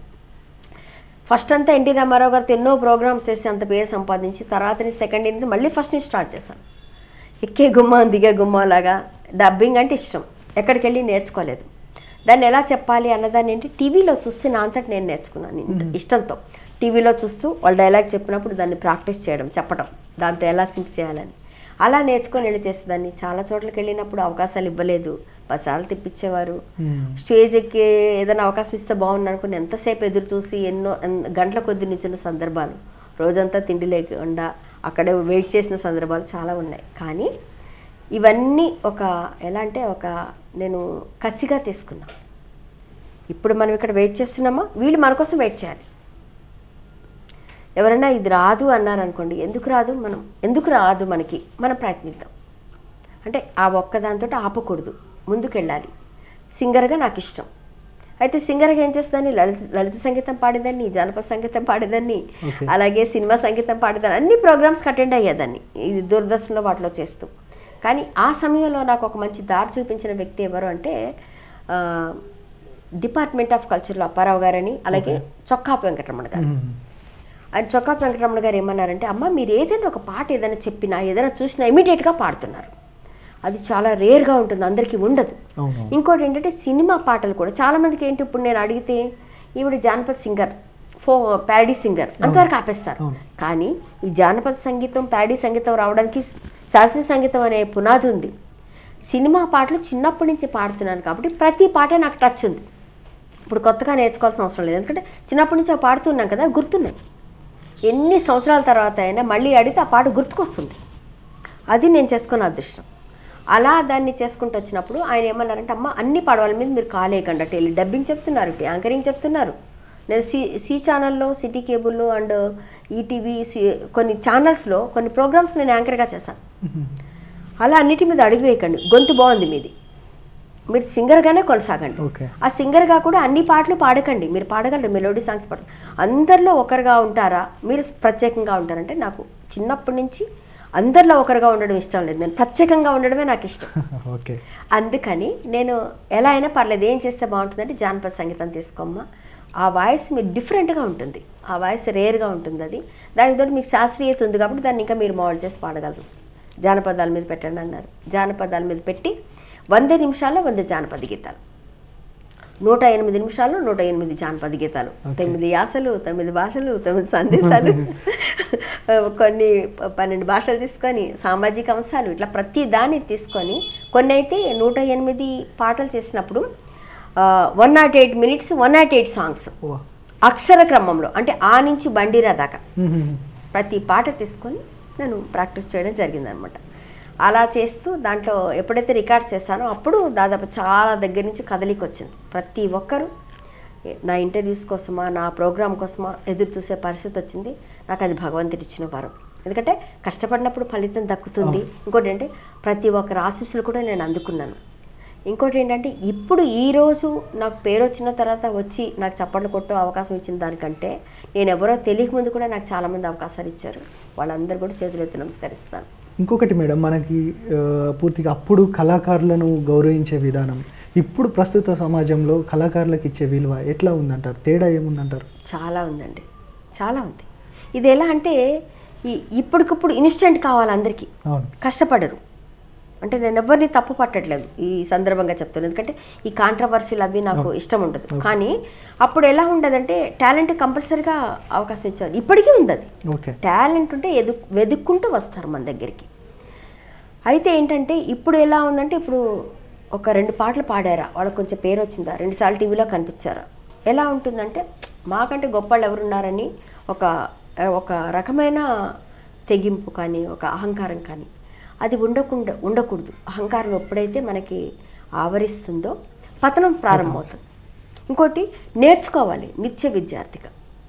ఫస్ట్ అంతా ఎన్టీ రామారావు గారితో ఎన్నో ప్రోగ్రామ్స్ చేసి అంత పేరు సంపాదించి తర్వాత నుంచి సెకండ్ ఇయర్ నుంచి మళ్ళీ ఫస్ట్ నుంచి స్టార్ట్ చేశాను ఎక్కే గుమ్మ దిగే గుమ్మ లాగా డబ్బింగ్ అంటే ఇష్టం ఎక్కడికి వెళ్ళి నేర్చుకోలేదు దాన్ని ఎలా చెప్పాలి అన్నదాన్ని ఏంటి టీవీలో చూస్తే నా అంతటి నేను నేర్చుకున్నాను ఇంత ఇష్టంతో టీవీలో చూస్తూ వాళ్ళు డైలాగ్ చెప్పినప్పుడు దాన్ని ప్రాక్టీస్ చేయడం చెప్పడం దాంతో ఎలా సింక్ చేయాలని అలా నేర్చుకొని వెళ్ళి చేసేదాన్ని చాలా చోట్లకి వెళ్ళినప్పుడు అవకాశాలు ఇవ్వలేదు పసాలు తిప్పించేవారు స్టేజ్ ఎక్కి ఏదైనా అవకాశం ఇస్తే బాగుంది అనుకుని ఎంతసేపు ఎదురు చూసి ఎన్నో ఎన్- గంటల కొద్ది నిల్చున్న సందర్భాలు రోజంతా తిండి లేకుండా అక్కడే వెయిట్ చేసిన సందర్భాలు చాలా ఉన్నాయి కానీ ఇవన్నీ ఒక ఎలా అంటే ఒక నేను కసిగా తీసుకున్నా ఇప్పుడు మనం ఇక్కడ వెయిట్ చేస్తున్నామా వీళ్ళు మన కోసం వెయిట్ చేయాలి ఎవరైనా ఇది రాదు అన్నారనుకోండి ఎందుకు రాదు మనం ఎందుకు రాదు మనకి మనం ప్రయత్నిద్దాం అంటే ఆ ఒక్కదాంతో ఆపకూడదు ముందుకెళ్ళాలి సింగర్గా నాకు ఇష్టం అయితే సింగర్గా ఏం చేస్తాను లలిత లలిత సంగీతం పాడేదాన్ని జానపద సంగీతం పాడేదాన్ని Okay. అలాగే సినిమా సంగీతం పాడేదాన్ని అన్ని ప్రోగ్రామ్స్కి అటెండ్ అయ్యేదాన్ని ఇది దూరదర్శన్లో వాటిలో చేస్తూ కానీ ఆ సమయంలో నాకు ఒక మంచి దారి చూపించిన వ్యక్తి ఎవరు అంటే ఆ, డిపార్ట్మెంట్ ఆఫ్ కల్చర్లో అప్పారావు గారని అలాగే చొక్కాపు వెంకటరమణ గారు ఆయన చొక్కా వెంకటరమణ గారు ఏమన్నారంటే అమ్మ మీరు ఏదైనా ఒక పాట ఏదైనా చెప్పినా ఏదైనా చూసినా ఇమీడియట్గా పాడుతున్నారు అది చాలా రేర్గా ఉంటుంది అందరికీ ఉండదు అవును ఇంకోటి ఏంటంటే సినిమా పాటలు కూడా చాలా మందికి ఏంటి ఇప్పుడు నేను అడిగితే ఈవిడ జానపద సింగర్ ఫో ప్యారడీ సింగర్ అంతవరకు ఆపేస్తారు అవును. కానీ ఈ జానపద సంగీతం ప్యారడీ సంగీతం రావడానికి శాస్త్రీయ సంగీతం అనే పునాది ఉంది సినిమా పాటలు చిన్నప్పటి నుంచి పాడుతున్నాను కాబట్టి ప్రతి పాట నాకు టచ్ ఉంది ఇప్పుడు కొత్తగా నేర్చుకోవాల్సిన అవసరం లేదు ఎందుకంటే చిన్నప్పటి నుంచి అవి పాడుతున్నాం కదా గుర్తున్నాయి ఎన్ని సంవత్సరాల తర్వాత అయినా మళ్ళీ అడిగితే ఆ పాట గుర్తుకొస్తుంది అది నేను చేసుకున్న అదృష్టం అలా దాన్ని చేసుకుంటూ వచ్చినప్పుడు ఆయన ఏమన్నారంటే అమ్మ అన్ని పడవల మీద మీరు కాలేయకండి అటు వెళ్ళి డబ్బింగ్ చెప్తున్నారు ఇటు యాంకరింగ్ చెప్తున్నారు నేను సి సి ఛానల్లో సిటీ కేబుల్లో అండ్ ఈటీవీ సి కొన్ని ఛానల్స్లో కొన్ని ప్రోగ్రామ్స్ నేను యాంకర్గా చేశాను అలా అన్నిటి మీద అడుగు వేయకండి గొంతు బాగుంది మీది మీరు సింగర్గానే కొనసాగండి ఓకే ఆ సింగర్గా కూడా అన్ని పాటలు పాడకండి మీరు పాడగలరు మెలోడీ సాంగ్స్ పాడ అందరిలో ఒకరుగా ఉంటారా మీరు ప్రత్యేకంగా ఉంటారంటే నాకు చిన్నప్పటి నుంచి అందరిలో ఒకరుగా ఉండడం ఇష్టం లేదు నేను ప్రత్యేకంగా ఉండడమే నాకు ఇష్టం ఓకే అందుకని నేను ఎలా అయినా పర్లేదు ఏం చేస్తే బాగుంటుందంటే జానపద సంగీతం తీసుకోమ్మా ఆ వాయిస్ మీరు డిఫరెంట్గా ఉంటుంది ఆ వాయిస్ రేర్గా ఉంటుంది అది దానితో మీకు శాస్త్రీయత ఉంది కాబట్టి దాన్ని ఇంకా మీరు మోల్డ్ చేసి పాడగలరు జానపదాల మీద పెట్టండి అన్నారు జానపదాల మీద పెట్టి వంద నిమిషాల్లో వంద జానపద గీతాలు నూట ఎనిమిది నిమిషాలు నూట ఎనిమిది జానపద గీతాలు తొమ్మిది యాసలు తొమ్మిది భాషలు తొమ్మిది సందేశాలు కొన్ని ప- పన్నెండు భాషలు తీసుకొని సామాజిక అంశాలు ఇట్లా ప్రతి దాన్ని తీసుకొని కొన్ని అయితే నూట ఎనిమిది పాటలు చేసినప్పుడు one nought eight minutes one nought eight songs ఓ అక్షర క్రమంలో అంటే ఆ నుంచి బండిరా దాకా ప్రతి పాట తీసుకొని నేను ప్రాక్టీస్ చేయడం జరిగిందనమాట అలా చేస్తూ దాంట్లో ఎప్పుడైతే రికార్డ్ చేస్తానో అప్పుడు దాదాపు చాలా దగ్గర నుంచి కదలికి వచ్చింది ప్రతి ఒక్కరూ నా ఇంటర్వ్యూస్ కోసమా నా ప్రోగ్రామ్ కోసమా ఎదురు చూసే పరిస్థితి వచ్చింది నాకు అది భగవంతుడు ఇచ్చిన వరం ఎందుకంటే కష్టపడినప్పుడు ఫలితం దక్కుతుంది ఇంకోటి అంటే ప్రతి ఒక్కరి ఆశీస్సులు కూడా నేను అందుకున్నాను ఇంకోటి ఏంటంటే ఇప్పుడు ఈరోజు నాకు పేరు వచ్చిన తర్వాత వచ్చి నాకు చప్పట్లు కొట్టు అవకాశం ఇచ్చిన దానికంటే నేను ఎవరో తెలియక ముందు కూడా నాకు చాలామంది అవకాశాలు ఇచ్చారు వాళ్ళందరూ కూడా చేతులెత్తి నమస్కరిస్తాను ఇంకొకటి మేడం మనకి ఆ, పూర్తిగా అప్పుడు కళాకారులను గౌరవించే విధానం ఇప్పుడు ప్రస్తుత సమాజంలో కళాకారులకు ఇచ్చే విలువ ఎట్లా ఉందంటారు తేడా ఏముందంటారు చాలా ఉందండి చాలా ఉంది ఇది ఎలా అంటే ఈ ఇప్పటికప్పుడు ఇన్స్టెంట్ కావాలి అందరికీ అవును కష్టపడరు అంటే నేను ఎవరిని తప్పు పట్టట్లేదు ఈ సందర్భంగా చెప్తాను ఎందుకంటే ఈ కాంట్రవర్సీలు అవి నాకు ఇష్టం ఉండదు కానీ అప్పుడు ఎలా ఉండదంటే టాలెంట్ కంపల్సరీగా అవకాశం ఇచ్చారు ఇప్పటికీ ఉంది అది ఓకే టాలెంట్ ఉంటే ఎదు వెతుక్కుంటూ వస్తారు మన దగ్గరికి అయితే ఏంటంటే ఇప్పుడు ఎలా ఉందంటే ఇప్పుడు ఒక రెండు పాటలు పాడారా వాళ్ళకి కొంచెం పేరు వచ్చిందా రెండుసార్లు టీవీలో కనిపించారా ఎలా ఉంటుందంటే మాకంటే గొప్ప వాళ్ళు ఎవరున్నారని ఒక ఒక రకమైన తెగింపు కానీ ఒక అహంకారం కానీ అది ఉండకుండా ఉండకూడదు అహంకారం ఎప్పుడైతే మనకి ఆవరిస్తుందో పతనం ప్రారంభమవుతుంది ఇంకోటి నేర్చుకోవాలి నిత్య విద్యార్థిగా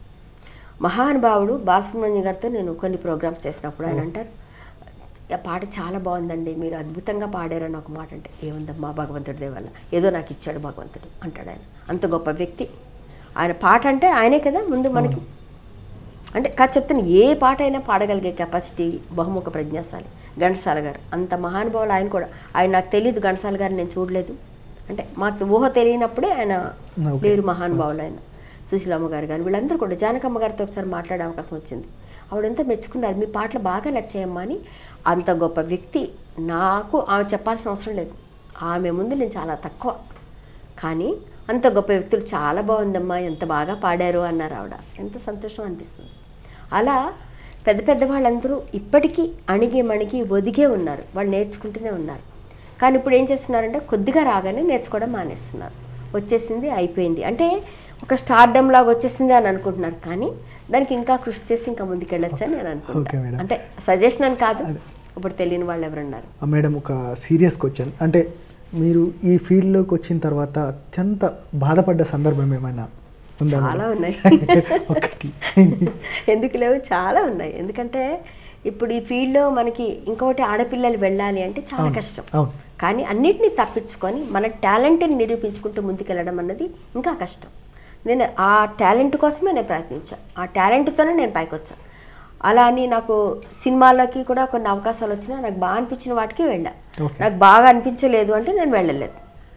మహానుభావుడు బాలసుబ్రహ్మణ్యం గారితో నేను కొన్ని ప్రోగ్రామ్స్ చేసినప్పుడు ఆయన అంటారు "ఆ పాట చాలా బాగుందండి మీరు అద్భుతంగా పాడారని ఒక మాట అంటే ఏముందమ్మా భగవంతుడి దేవల్ల ఏదో నాకు ఇచ్చాడు భగవంతుడు అంటాడు ఆయన అంత గొప్ప వ్యక్తి ఆయన పాట అంటే ఆయనే కదా ముందు మనకి అంటే కాదు చెప్తాను ఏ పాట అయినా పాడగలిగే కెపాసిటీ బహుముఖ ప్రజ్ఞాశాలి ఘంటసాల గారు అంత మహానుభావులు ఆయన కూడా ఆయన నాకు తెలియదు ఘంటసాల గారిని నేను చూడలేదు అంటే మాకు ఊహ తెలియనప్పుడే ఆయన Okay. లేరు మహానుభావులు ఆయన సుశీలమ్మ గారు కానీ వీళ్ళందరూ కూడా జానకమ్మ గారితో ఒకసారి మాట్లాడే అవకాశం వచ్చింది ఆవిడ ఎంతో మెచ్చుకున్నారు మీ పాటలు బాగా నచ్చాయమ్మా అని అంత గొప్ప వ్యక్తి నాకు ఆమె చెప్పాల్సిన అవసరం లేదు ఆమె ముందు నేను చాలా తక్కువ కానీ అంత గొప్ప వ్యక్తులు చాలా బాగుందమ్మా ఎంత బాగా పాడారు అన్నారు ఆవిడ ఎంత సంతోషం అనిపిస్తుంది అలా పెద్ద పెద్ద వాళ్ళందరూ ఇప్పటికీ అణిగి మణిగి ఒదిగే ఉన్నారు వాళ్ళు నేర్చుకుంటూనే ఉన్నారు కానీ ఇప్పుడు ఏం చేస్తున్నారంటే కొద్దిగా రాగానే నేర్చుకోవడం మానేస్తున్నారు వచ్చేసింది అయిపోయింది అంటే ఒక స్టార్డమ్ లాగా వచ్చేసింది అని అనుకుంటున్నారు కానీ దానికి ఇంకా కృషి చేసి ఇంకా ముందుకెళ్ళొచ్చు అని నేను Okay, అనుకుంటాను madam. అంటే సజెషన్ అని కాదు ఇప్పుడు తెలియని వాళ్ళు ఎవరున్నారు ఆ మేడం ఒక సీరియస్ క్వశ్చన్ అంటే మీరు ఈ ఫీల్డ్లోకి వచ్చిన తర్వాత అత్యంత బాధపడ్డ సందర్భం ఏమైనా ఉందా చాలా మేడం? ఉన్నాయి ఒకటి ఎందుకు లేవు చాలా ఉన్నాయి ఎందుకంటే ఇప్పుడు ఈ ఫీల్డ్లో మనకి ఇంకొకటి ఆడపిల్లలు వెళ్ళాలి అంటే చాలా అవును, కష్టం అవును కానీ అన్నిటినీ తప్పించుకొని మన టాలెంట్ని నిరూపించుకుంటూ ముందుకెళ్ళడం అన్నది ఇంకా కష్టం నేను ఆ టాలెంట్ కోసమే నేను ప్రయత్నించాను ఆ టాలెంట్తోనే నేను పైకి వచ్చాను అలా అని నాకు సినిమాలకి కూడా కొన్ని అవకాశాలు వచ్చినా నాకు బాగా అనిపించిన వాటికి వెళ్ళా Okay. నాకు బాగా అనిపించలేదు అంటే నేను వెళ్ళలేదు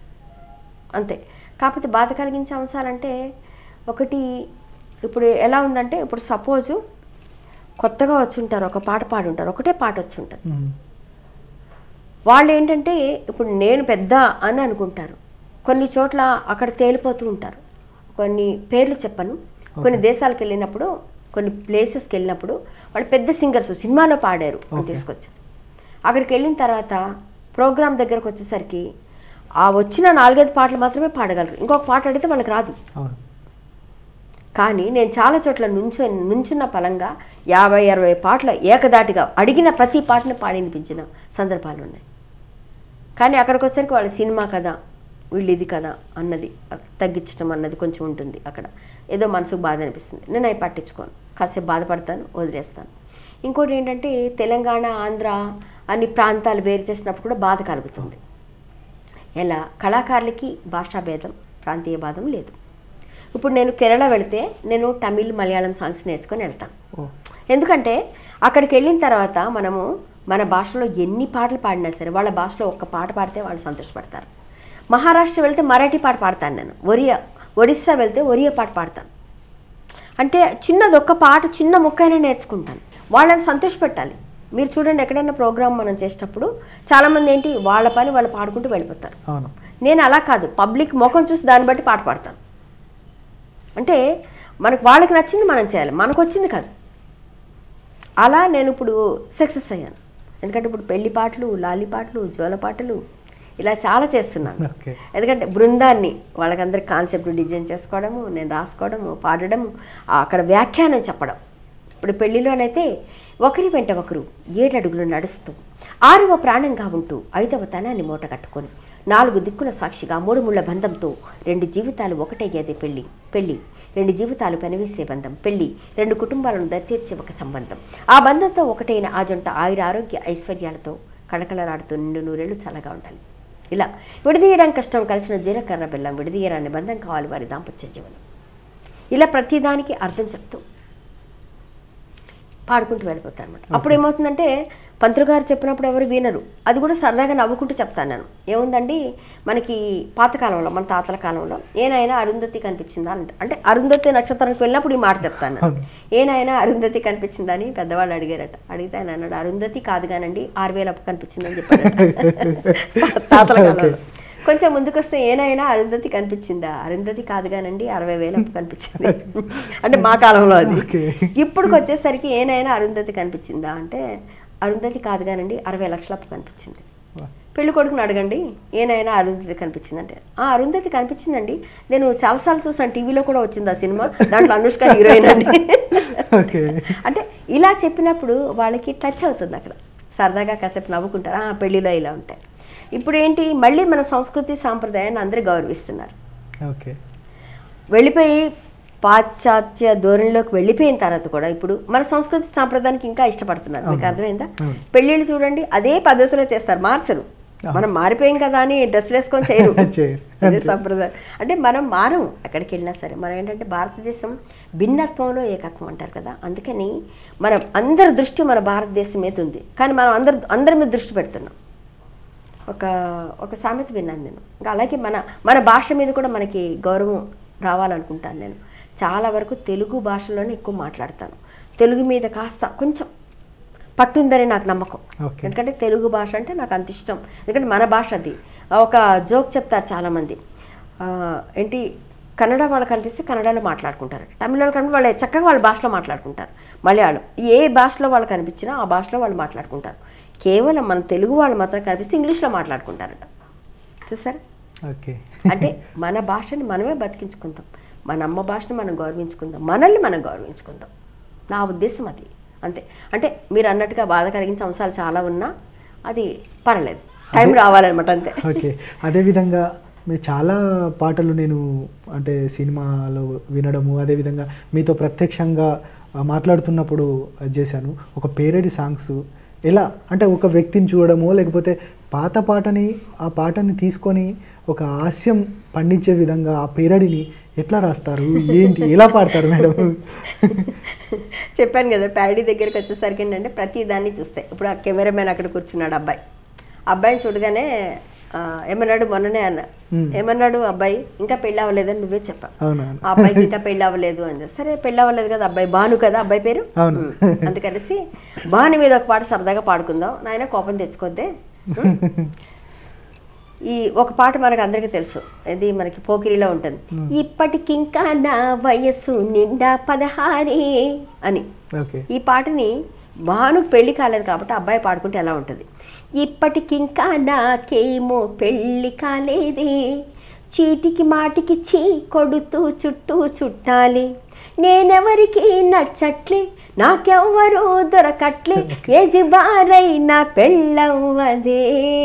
అంతే కాకపోతే బాధ కలిగించే అంశాలంటే ఒకటి ఇప్పుడు ఎలా ఉందంటే ఇప్పుడు సపోజు కొత్తగా వచ్చి ఉంటారు ఒక పాట పాడి ఉంటారు ఒకటే పాట వచ్చి ఉంటుంది మ్మ్. వాళ్ళు ఏంటంటే ఇప్పుడు నేను పెద్ద అని అనుకుంటారు కొన్ని చోట్ల అక్కడ తేలిపోతూ ఉంటారు కొన్ని పేర్లు చెప్పను కొన్ని దేశాలకు వెళ్ళినప్పుడు కొన్ని ప్లేసెస్కి వెళ్ళినప్పుడు వాళ్ళు పెద్ద సింగర్స్ సినిమాలో పాడారు అని Okay. తీసుకొచ్చారు అక్కడికి వెళ్ళిన తర్వాత ప్రోగ్రామ్ దగ్గరకు వచ్చేసరికి ఆ వచ్చిన నాలుగైదు పాటలు మాత్రమే పాడగలరు ఇంకొక పాట అడిగితే వాళ్ళకి రాదు అవును కానీ నేను చాలా చోట్ల నుంచో నుంచున్న పలంగా యాభై అరవై పాటలు ఏకదాటిగా అడిగిన ప్రతి పాటను పాడి వినిపించిన సందర్భాలు ఉన్నాయి కానీ అక్కడికి వచ్చేసరికి వాళ్ళ సినిమా కదా వీళ్ళు ఇది కదా అన్నది తగ్గించడం అన్నది కొంచెం ఉంటుంది అక్కడ ఏదో మనసుకు బాధ అనిపిస్తుంది నేను అవి పట్టించుకోను కాసేపు బాధపడతాను వదిలేస్తాను ఇంకోటి ఏంటంటే తెలంగాణ ఆంధ్ర అన్ని ప్రాంతాలు వేరు చేసినప్పుడు కూడా బాధ కలుగుతుంది ఎలా కళాకారులకి భాషా భేదం ప్రాంతీయ భేదం లేదు ఇప్పుడు నేను కేరళ వెళితే నేను తమిళ్ మలయాళం సాంగ్స్ నేర్చుకొని వెళ్తాను ఓ ఎందుకంటే అక్కడికి వెళ్ళిన తర్వాత మనము మన భాషలో ఎన్ని పాటలు పాడినా సరే వాళ్ళ భాషలో ఒక్క పాట పాడితే వాళ్ళు సంతోషపడతారు మహారాష్ట్ర వెళ్తే మరాఠీ పాట పాడతాను నేను ఒరియా ఒడిస్సా వెళ్తే ఒరియా పాట పాడతాను అంటే చిన్నది ఒక్క పాట చిన్న ముక్కైనా నేర్చుకుంటాను వాళ్ళని సంతోషపెట్టాలి మీరు చూడండి ఎక్కడైనా ప్రోగ్రామ్ మనం చేసేటప్పుడు చాలామంది ఏంటి వాళ్ళ పని వాళ్ళు పాడుకుంటూ వెళ్ళిపోతారు అవును నేను అలా కాదు పబ్లిక్ ముఖం చూసి దాన్ని బట్టి పాట పాడతాను అంటే మనకు వాళ్ళకి నచ్చింది మనం చేయాలి మనకు వచ్చింది కాదు అలా నేను ఇప్పుడు సక్సెస్ అయ్యాను ఎందుకంటే ఇప్పుడు పెళ్లి పాటలు లాలి పాటలు జోల పాటలు ఇలా చాలా చేస్తున్నాను ఓకే ఎందుకంటే బృందాన్ని వాళ్ళకందరికి కాన్సెప్ట్ డిజైన్ చేసుకోవడము నేను రాసుకోవడము పాడడము ఆ అక్కడ వ్యాఖ్యానం చెప్పడం ఇప్పుడు పెళ్లిలోనైతే ఒకరి వెంట ఒకరు ఏడడుగులు నడుస్తూ ఆరవ ప్రాణంగా ఉంటూ ఐదవ తనాన్ని మూట కట్టుకొని నాలుగు దిక్కుల సాక్షిగా మూడు ముళ్ళ బంధంతో రెండు జీవితాలు ఒకటయ్యేదే పెళ్లి పెళ్లి రెండు జీవితాలు పెనవేసే బంధం పెళ్లి రెండు కుటుంబాలను దర్చేర్చే ఒక సంబంధం ఆ బంధంతో ఒకటైన ఆ జంట ఆయుర ఆరోగ్య ఐశ్వర్యాలతో కళకళలాడుతూ నిండు నూరేళ్లు చల్లగా ఉండాలి ఇలా విడదీయడం కష్టం కలిసిన జీలకర్ర బెల్లం విడదీయరాని బంధం కావాలి వారి దాంపత్య జీవనం ఇలా ప్రతిదానికి అర్థం చెప్తూ పాడుకుంటూ వెళ్ళిపోతాను అనమాట అప్పుడు ఏమవుతుందంటే పంతులు గారు చెప్పినప్పుడు ఎవరు వినరు అది కూడా సరదాగా నవ్వుకుంటూ చెప్తాను నేను ఏముందండి మనకి పాతకాలంలో మన తాతల కాలంలో ఏనాయనా అరుంధతి కనిపించిందా అంట అంటే అరుంధతి నక్షత్రానికి వెళ్ళినప్పుడు ఈ మాట చెప్తాను నేను. అవును. ఏనాయనా అరుంధతి కనిపించిందా అని పెద్దవాళ్ళు అడిగారట అడిగితే ఆయన అన్నాడు అరుంధతి కాదు కానండి ఆరు వేలు అప్పు కనిపించిందని చెప్పాడు తాతల కాలంలో కొంచెం ముందుకు వస్తే ఏనాయనా అరుంధతి కనిపించిందా అరుంధతి కాదు కానండి అరవై వేలు అప్పు కనిపించింది అంటే మా కాలంలో అది ఓకే. ఇప్పుడు వచ్చేసరికి ఏనాయనా అరుంధతి కనిపించిందా అంటే అరుంధతి కాదు కానండి అరవై లక్షల అప్పు కనిపించింది పెళ్లి కొడుకుని అడగండి ఏనాయనా అరుంధతి కనిపించిందంటే ఆ అరుంధతి కనిపించిందండి నేను చాలాసార్లు చూసాను టీవీలో కూడా వచ్చింది ఆ సినిమా దాంట్లో అనుష్క హీరోయిన్ అండి ఓకే అంటే ఇలా చెప్పినప్పుడు వాళ్ళకి టచ్ అవుతుంది అక్కడ సరదాగా కాసేపు నవ్వుకుంటారు ఆ పెళ్లిలో ఇలా ఉంటాయి ఇప్పుడు ఏంటి మళ్ళీ మన సంస్కృతి సాంప్రదాయాన్ని అందరూ గౌరవిస్తున్నారు ఓకే వెళ్ళిపోయి పాశ్చాత్య ధోరణిలోకి వెళ్ళిపోయిన తర్వాత కూడా ఇప్పుడు మన సంస్కృతి సాంప్రదాయానికి ఇంకా ఇష్టపడుతున్నారు మీకు అవును. అర్థమైందా అవును. పెళ్ళిళ్ళు చూడండి అదే పద్ధతిలో చేస్తారు మార్చరు మనం మారిపోయాం కదా అని డ్రెస్లు వేసుకొని చేయరు చేయరు. అదే సంప్రదాయం అంటే మనం మారం ఎక్కడికి వెళ్ళినా సరే మనం ఏంటంటే భారతదేశం భిన్నత్వంలో ఏకత్వం అంటారు కదా అందుకని మనం అందరి దృష్టి మన భారతదేశం మీద ఉంది కానీ మనం అందరి అందరి మీద దృష్టి పెడుతున్నాం ఒక ఒక సామెత విన్నాను నేను ఇంకా అలాగే మన మన భాష మీద కూడా మనకి గౌరవం రావాలనుకుంటాను నేను చాలా వరకు తెలుగు భాషలోనే ఎక్కువ మాట్లాడతాను తెలుగు మీద కాస్త కొంచెం పట్టుందని నాకు నమ్మకం Okay. ఎందుకంటే తెలుగు భాష అంటే నాకు అంత ఇష్టం ఎందుకంటే మన భాష అది ఒక జోక్ చెప్తారు చాలామంది ఆ, ఏంటి కన్నడ వాళ్ళు కనిపిస్తే కన్నడలో మాట్లాడుకుంటారు తమిళ వాళ్ళు కనిపి వాళ్ళు చక్కగా వాళ్ళ భాషలో మాట్లాడుకుంటారు మలయాళం ఏ భాషలో వాళ్ళు కనిపించినా ఆ భాషలో వాళ్ళు మాట్లాడుకుంటారు కేవలం మన తెలుగు వాళ్ళు మాత్రం కనిపిస్తే ఇంగ్లీష్లో మాట్లాడుకుంటారట చూసారా ఓకే అంటే మన భాషని మనమే బతికించుకుందాం మన అమ్మ భాషని మనం గౌరవించుకుందాం మనల్ని మనం గౌరవించుకుందాం నా ఉద్దేశం అది అంతే అంటే మీరు అన్నట్టుగా బాధ కలిగించే అంశాలు చాలా ఉన్నా అది పర్లేదు టైం రావాలన్నమాట అంతే ఓకే అదేవిధంగా మీరు చాలా పాటలు నేను అంటే సినిమాలో వినడము అదేవిధంగా మీతో ప్రత్యక్షంగా ఆ, మాట్లాడుతున్నప్పుడు అది చేశాను ఒక పేరడి సాంగ్స్ ఎలా అంటే ఒక వ్యక్తిని చూడడమో లేకపోతే పాత పాటని ఆ పాటని తీసుకొని ఒక హాస్యం పండించే విధంగా ఆ పేరడిని ఎట్లా రాస్తారు ఏంటి ఎలా పాడతారు మేడం చెప్పాను కదా ప్యాడీ దగ్గరికి వచ్చేసరికి ఏంటంటే ప్రతి దాన్ని చూస్తాయి ఇప్పుడు ఆ కెమెరామెన్ అక్కడ కూర్చున్నాడు అబ్బాయి అబ్బాయిని చూడగానే ఆ, ఏమన్నాడు మొన్ననే అన్న Hmm. ఏమన్నాడు అబ్బాయి ఇంకా పెళ్ళి అవ్వలేదని నువ్వే చెప్పా అవునవును ఆ అబ్బాయికి ఇంకా పెళ్ళి అవ్వలేదు అని సరే పెళ్ళి అవ్వలేదు కదా అబ్బాయి బాను కదా అబ్బాయి పేరు అవును. ఉమ్. అందుకనేసి బాను మీద ఒక పాట సరదాగా పాడుకుందాం నాయన కోపం తెచ్చుకోద్దే ఉమ్. ఈ ఒక పాట మనకు అందరికీ తెలుసు ఇది మనకి పోకిరిలో ఉంటుంది ఇప్పటికింకా నా వయస్సు నిండా పదహారే అని ఓకే ఈ పాటని భానుకు పెళ్లి కాలేదు కాబట్టి అబ్బాయి పాడుకుంటే ఎలా ఉంటుంది ఇప్పటికింకా నాకేమో పెళ్ళి కాలేదే చీటికి మాటికి చీ కొడుతూ చుట్టూ చుట్టాలి నేనెవరికి నచ్చట్లే నాకెవ్వరూ దొరకట్లే యజబారైన పెళ్ళవ్వదే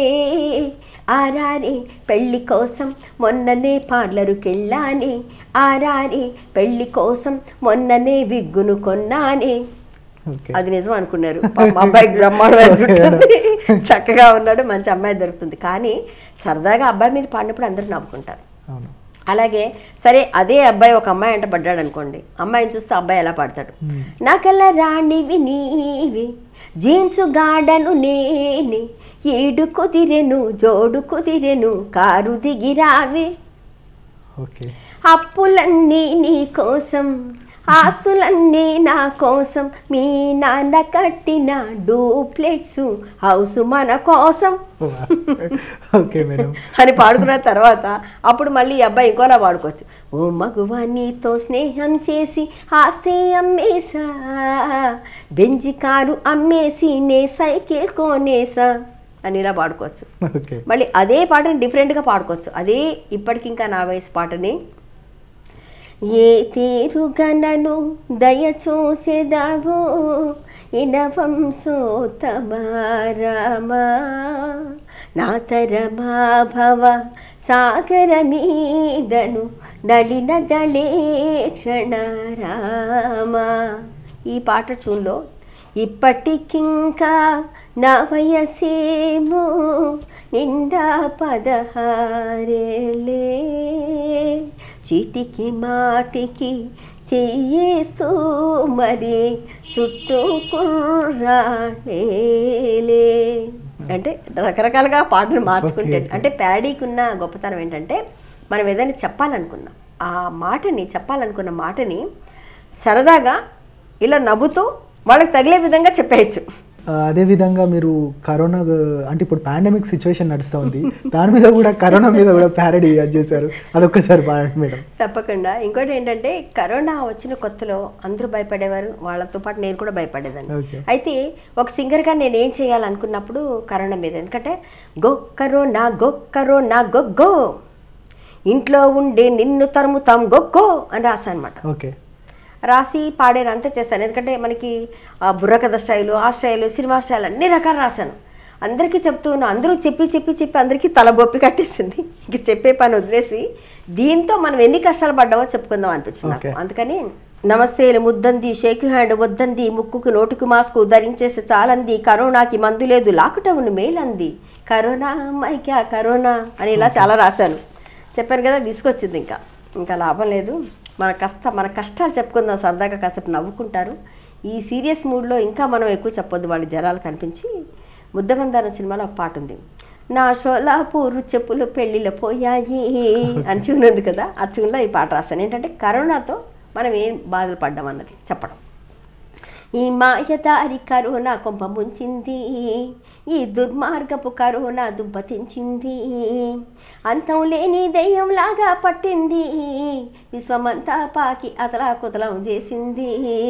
ఆరారే పెళ్లి కోసం మొన్ననే పార్లరుకెళ్ళానే ఆరారే పెళ్లి కోసం మొన్ననే విగ్గును కొన్నానే ఓకే అది నిజం అనుకున్నారు పాపం అబ్బాయికి బ్రహ్మాండమైన జుట్టు ఉంది. చక్కగా ఉన్నాడు మంచి అమ్మాయి దొరుకుతుంది కానీ సరదాగా అబ్బాయి మీద పాడినప్పుడు అందరూ నవ్వుకుంటారు అవును అలాగే సరే అదే అబ్బాయి ఒక అమ్మాయి అంట పడ్డాడు అనుకోండి అమ్మాయిని చూస్తే అబ్బాయి ఎలా పాడతాడు Hmm. నాకల్లా రాణివి నీవి జీన్సు గాడను నేనే ఏడు కుదిరెను జోడు కుదిరెను కారు దిగిరావే ఓకే అప్పులన్నీ నీ కోసం ఆస్తులన్నీ నా కోసం మీ నాన్న కట్టిన డూప్లెక్స్ హౌస్ మన కోసం ఓకే మేడం అని పాడుకున్న తర్వాత అప్పుడు మళ్ళీ ఈ అబ్బాయి ఇంకోలా పాడుకోవచ్చు ఓ మగువా నీతో స్నేహం చేసి ఆస్తే అమ్మేసా బెంజి కారు అమ్మేసి నే సైకిల్ కొనేసా అని ఇలా పాడుకోవచ్చు ఓకే మళ్ళీ అదే పాటని డిఫరెంట్గా పాడుకోవచ్చు అదే ఇప్పటికింకా నా వయసు పాటని ఏ తీరుగనను దయ చూసెదావో ఇనవంశోత్తమారామా నా తరమా భవ సాగర మీదను నళిన దళే క్షణరామా ఈ పాట చూన్లో ఇప్పటికింకా నా వయసేమో నిండా పదహారేలే చీటికి మాటికి చెయ్యేస్తూ మరి చుట్టూ కుర్రాలేలే అంటే రకరకాలుగా పాటలు మార్చుకుంటే Okay. అంటే ప్యాడీకి ఉన్న గొప్పతనం ఏంటంటే మనం ఏదైనా చెప్పాలనుకున్నాం ఆ మాటని చెప్పాలనుకున్న మాటని సరదాగా ఇలా నవ్వుతూ వాళ్ళకి తగిలే విధంగా చెప్పేయచ్చు ఆ, అదే విధంగా మీరు కరోనా గు- అంటే ఇప్పుడు పాండమిక్ సిచ్యువేషన్ నడుస్తూ ఉంది దాని మీద కూడా కరోనా మీద కూడా ప్యారడీ చేశారు అదొక్కసారి పాడండి మేడం తప్పకుండా ఇంకోటి ఏంటంటే కరోనా వచ్చిన కొత్తలో అందరూ భయపడేవారు వాళ్ళతో పాటు నేను కూడా భయపడేదాన్ని Okay. అయితే ఒక సింగర్గా నేను ఏం చేయాలనుకున్నప్పుడు కరోనా మీద ఎందుకంటే go corona go corona go go ఇంట్లో ఉండి నిన్ను తరుముతాం గొగ్గో అని రాశాను అనమాట ఓకే రాసి పాడాను అంతా చేస్తాను ఎందుకంటే మనకి ఆ బుర్రకథ స్టైలు ఆ స్టైలు సినిమా స్టైల్ అన్ని రకాలు రాశాను అందరికీ చెప్తూ ఉన్నా అందరూ చెప్పి చెప్పి చెప్పి అందరికీ తల బొప్పి కట్టేసింది ఇంక చెప్పే పని వదిలేసి దీంతో మనం ఎన్ని కష్టాలు పడ్డామో చెప్పుకుందాం అనిపించింది నాకు Okay. అందుకని నమస్తే ముద్దంది షేక్ హ్యాండ్ వద్దంది ముక్కుకు నోటికి మాస్క్ ధరించేస్తే చాలంది కరోనాకి మందు లేదు లాక్డౌన్ మేలంది కరోనా మైక్యా కరోనా అని ఇలా చాలా రాశాను చెప్పాను కదా విసుకొచ్చింది ఇంకా ఇంకా లాభం లేదు మన కష్ట మన కష్టాలు చెప్పుకుందాం సరదాగా కాసేపు నవ్వుకుంటారు ఈ సీరియస్ మూడ్లో ఇంకా మనం ఎక్కువ చెప్పొద్దు వాళ్ళ జనాలు కనిపించి ముద్దబందారం సినిమాలో ఒక పాట ఉంది నా షోలాపూరు చెప్పులు పెళ్ళిలో పోయాయి అని ట్యూన్ ఉంది కదా ఆ ట్యూన్లో ఈ పాట రాస్తాను ఏంటంటే కరోనాతో మనం ఏం బాధలు పడ్డాం అన్నది చెప్పడం ఈ మాయదారి కరోనా కొంప ముంచింది ఈ దుర్మార్గపు కరోనా దుబ్బతించింది అంతం లేని దెయ్యంలాగా పట్టింది విశ్వమంతా పాకి అతలా కుతలం చేసింది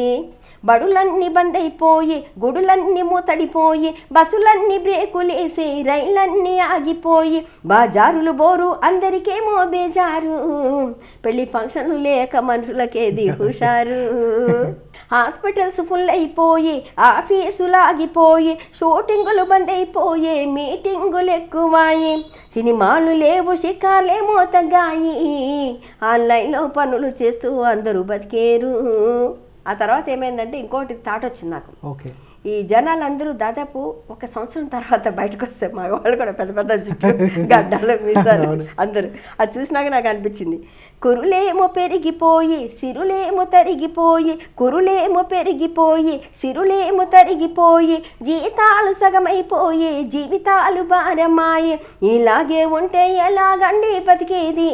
బడులన్నీ బంద్ అయిపోయి గుడులన్నీ మూతడిపోయి బస్సులన్నీ బ్రేకులేసి రైళ్ళన్నీ ఆగిపోయి బాజారులు బోరు అందరికేమో బేజారు పెళ్లి ఫంక్షన్లు లేక మనుషులకేది హుషారు హాస్పిటల్స్ ఫుల్ అయిపోయి ఆఫీసులు ఆగిపోయి షూటింగులు బంద్ అయిపోయి మీటింగులు ఎక్కువాయి సినిమాలు లేవు షికార్లేమో తగ్గాయి ఆన్లైన్లో పనులు చేస్తూ అందరూ బతికేరు ఆ తర్వాత ఏమైందంటే ఇంకోటి థాట్ వచ్చింది నాకు ఓకే ఈ జనాలందరూ దాదాపు ఒక సంవత్సరం తర్వాత బయటకు వస్తే మగవాళ్ళు కూడా పెద్ద పెద్ద జుట్టు గడ్డలు మీసాలు అవును. అందరూ అది చూసినాక నాకు అనిపించింది కురులేమో పెరిగిపోయి సిరులేమో తరిగిపోయి కురులేమో పెరిగిపోయి సిరులేమో తరిగిపోయి జీతాలు సగమైపోయి జీవితాలు భారమాయి ఇలాగే ఉంటే ఎలాగండి బతికేది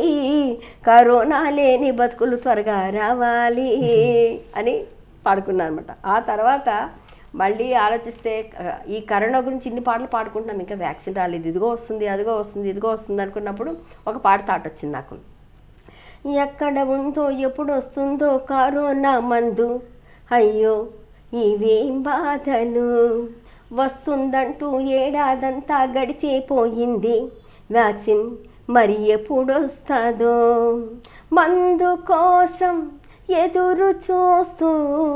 కరోనా లేని బతుకులు త్వరగా రావాలి అని పాడుకున్నాను అనమాట ఆ తర్వాత మళ్ళీ ఆలోచిస్తే ఆ, ఈ కరోనా గురించి ఇన్ని పాటలు పాడుకుంటున్నాం ఇంకా వ్యాక్సిన్ రాలేదు ఇదిగో వస్తుంది అదిగో వస్తుంది ఇదిగో వస్తుంది అనుకున్నప్పుడు ఒక పాట తాట వచ్చింది నాకు ఎక్కడ ఉందో ఎప్పుడు వస్తుందో కరోనా మందు అయ్యో ఇవేం బాధలు వస్తుందంటూ ఏడాదంతా గడిచిపోయింది వ్యాక్సిన్ మరి ఎప్పుడు వస్తుందో మందు కోసం ఎదురు చూస్తూ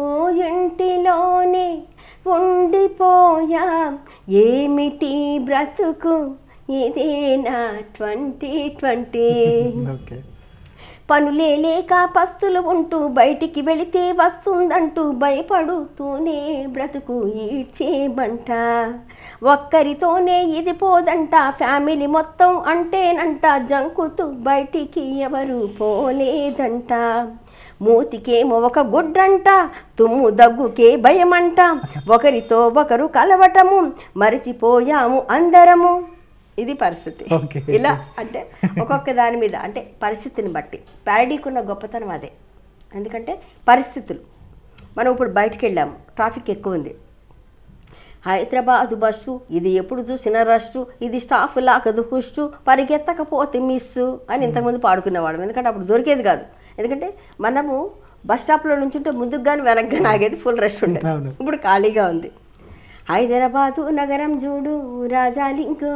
ఇంటిలోనే ఉండిపోయా ఏమిటి బ్రతుకు ఇదే నా ట్వంటీ ట్వంటీ ఓకే పనులే లేక పస్తులు ఉంటూ బయటికి వెళితే వస్తుందంటూ భయపడుతూనే బ్రతుకు ఈడ్చేబంట ఒక్కరితోనే ఇది పోదంట ఫ్యామిలీ మొత్తం అంటేనంట జంకుతూ బయటికి ఎవరు పోలేదంట మూతికేమో ఒక గుడ్డంట తుమ్ము దగ్గుకే భయమంట ఒకరితో ఒకరు కలవటము మరిచిపోయాము అందరము ఇది పరిస్థితి Okay. ఇలా అంటే ఒక్కొక్క దాని మీద అంటే పరిస్థితిని బట్టి ప్యారడీకున్న గొప్పతనం అదే ఎందుకంటే పరిస్థితులు మనం ఇప్పుడు బయటికి వెళ్ళాము ట్రాఫిక్ ఎక్కువ ఉంది హైదరాబాద్ బస్సు ఇది ఎప్పుడు చూసిన రష్టు ఇది స్టాఫ్ లాగదు హుస్టు పరిగెత్తకపోతే మిస్సు అని ఇంతకుముందు పాడుకునేవాళ్ళం ఎందుకంటే అప్పుడు దొరికేది కాదు ఎందుకంటే మనము బస్ స్టాప్లో నుంచి ఉంటే ముందుకు కానీ వెనక్కి కానీ ఆగేది ఫుల్ రష్ ఉండేది అవును. ఇప్పుడు ఖాళీగా ఉంది హైదరాబాదు నగరం చూడు రాజాలింగో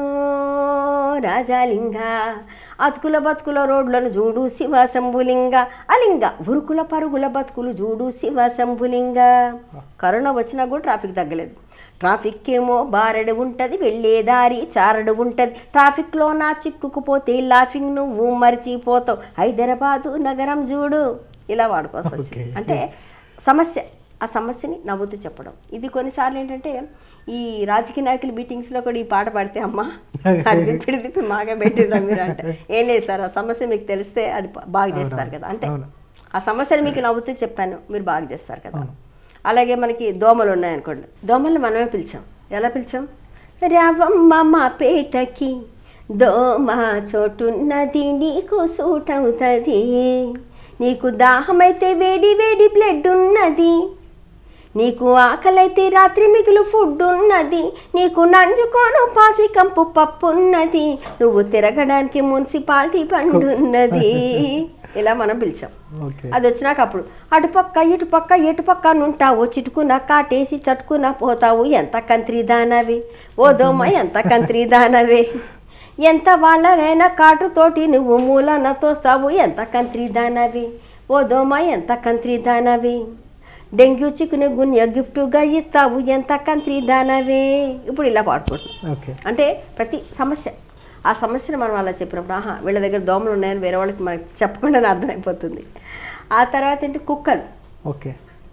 రాజాలింగ అతుకుల బతుకుల రోడ్లను చూడు శివ శంభులింగ అలింగ ఉరుకుల పరుగుల బతుకులు చూడు శివ శంభులింగ కరోనా వచ్చినా కూడా ట్రాఫిక్ తగ్గలేదు ట్రాఫిక్ ఏమో బారడు ఉంటుంది వెళ్ళే దారి చారడు ఉంటుంది ట్రాఫిక్లో నా చిక్కుకుపోతే లాఫింగ్ నువ్వు మర్చిపోతావు హైదరాబాదు నగరం చూడు ఇలా వాడుకోవాల్సి వచ్చింది Okay. అంటే సమస్య ఆ సమస్యని నవ్వుతూ చెప్పడం ఇది కొన్నిసార్లు ఏంటంటే ఈ రాజకీయ నాయకుల మీటింగ్స్లో కూడా ఈ పాట పాడితే అమ్మా అది తిప్పి తిప్పి మాగా పెట్టిరా మీరు అంటే ఏం లేదు సార్ ఆ సమస్య మీకు తెలిస్తే అది బా- బాగా చేస్తారు కదా అంతే అవును. ఆ సమస్యలు మీకు నవ్వుతూ చెప్పాను మీరు బాగా చేస్తారు కదా అవును. అలాగే మనకి దోమలు ఉన్నాయనుకోండి దోమలు మనమే పిలిచాం ఎలా పిలిచాం రావమ్మ మా పేటకి దోమ చోటున్నది నీకు సూట్ అవుతుంది నీకు దాహమైతే వేడి వేడి బ్లడ్ ఉన్నది నీకు ఆకలైతే రాత్రి మిగులు ఫుడ్ ఉన్నది నీకు నంజుకోను పాసికంపు పప్పు ఉన్నది నువ్వు తిరగడానికి మున్సిపాలిటీ బండి ఉన్నది ఇలా మనం పిలిచాం ఓకే అది వచ్చినాక అప్పుడు అటుపక్క ఇటుపక్క ఎటుపక్క నుంటావు చిటుకున కాటేసి చటుకున పోతావు ఎంత కంత్రి దానవి ఓ దోమ ఎంత కంత్రి దానవే ఎంత వాళ్ళనైనా కాటుతోటి నువ్వు మూలన తోస్తావు ఎంత కంత్రి దానవి ఓ దోమ ఎంత కంత్రి దానవి డెంగ్యూ చికెన్ గున్య గిఫ్ట్గా ఇస్తావు ఎంత కంత్రి దానవే ఇప్పుడు ఇలా పాడుకుంటున్నాం ఓకే అంటే ప్రతి సమస్య ఆ సమస్యను మనం అలా చెప్పినప్పుడు ఆహా వీళ్ళ దగ్గర దోమలు ఉన్నాయని వేరే వాళ్ళకి మనకి చెప్పకుండానే అర్థమైపోతుంది ఆ తర్వాత ఏంటి కుక్కలు ఓకే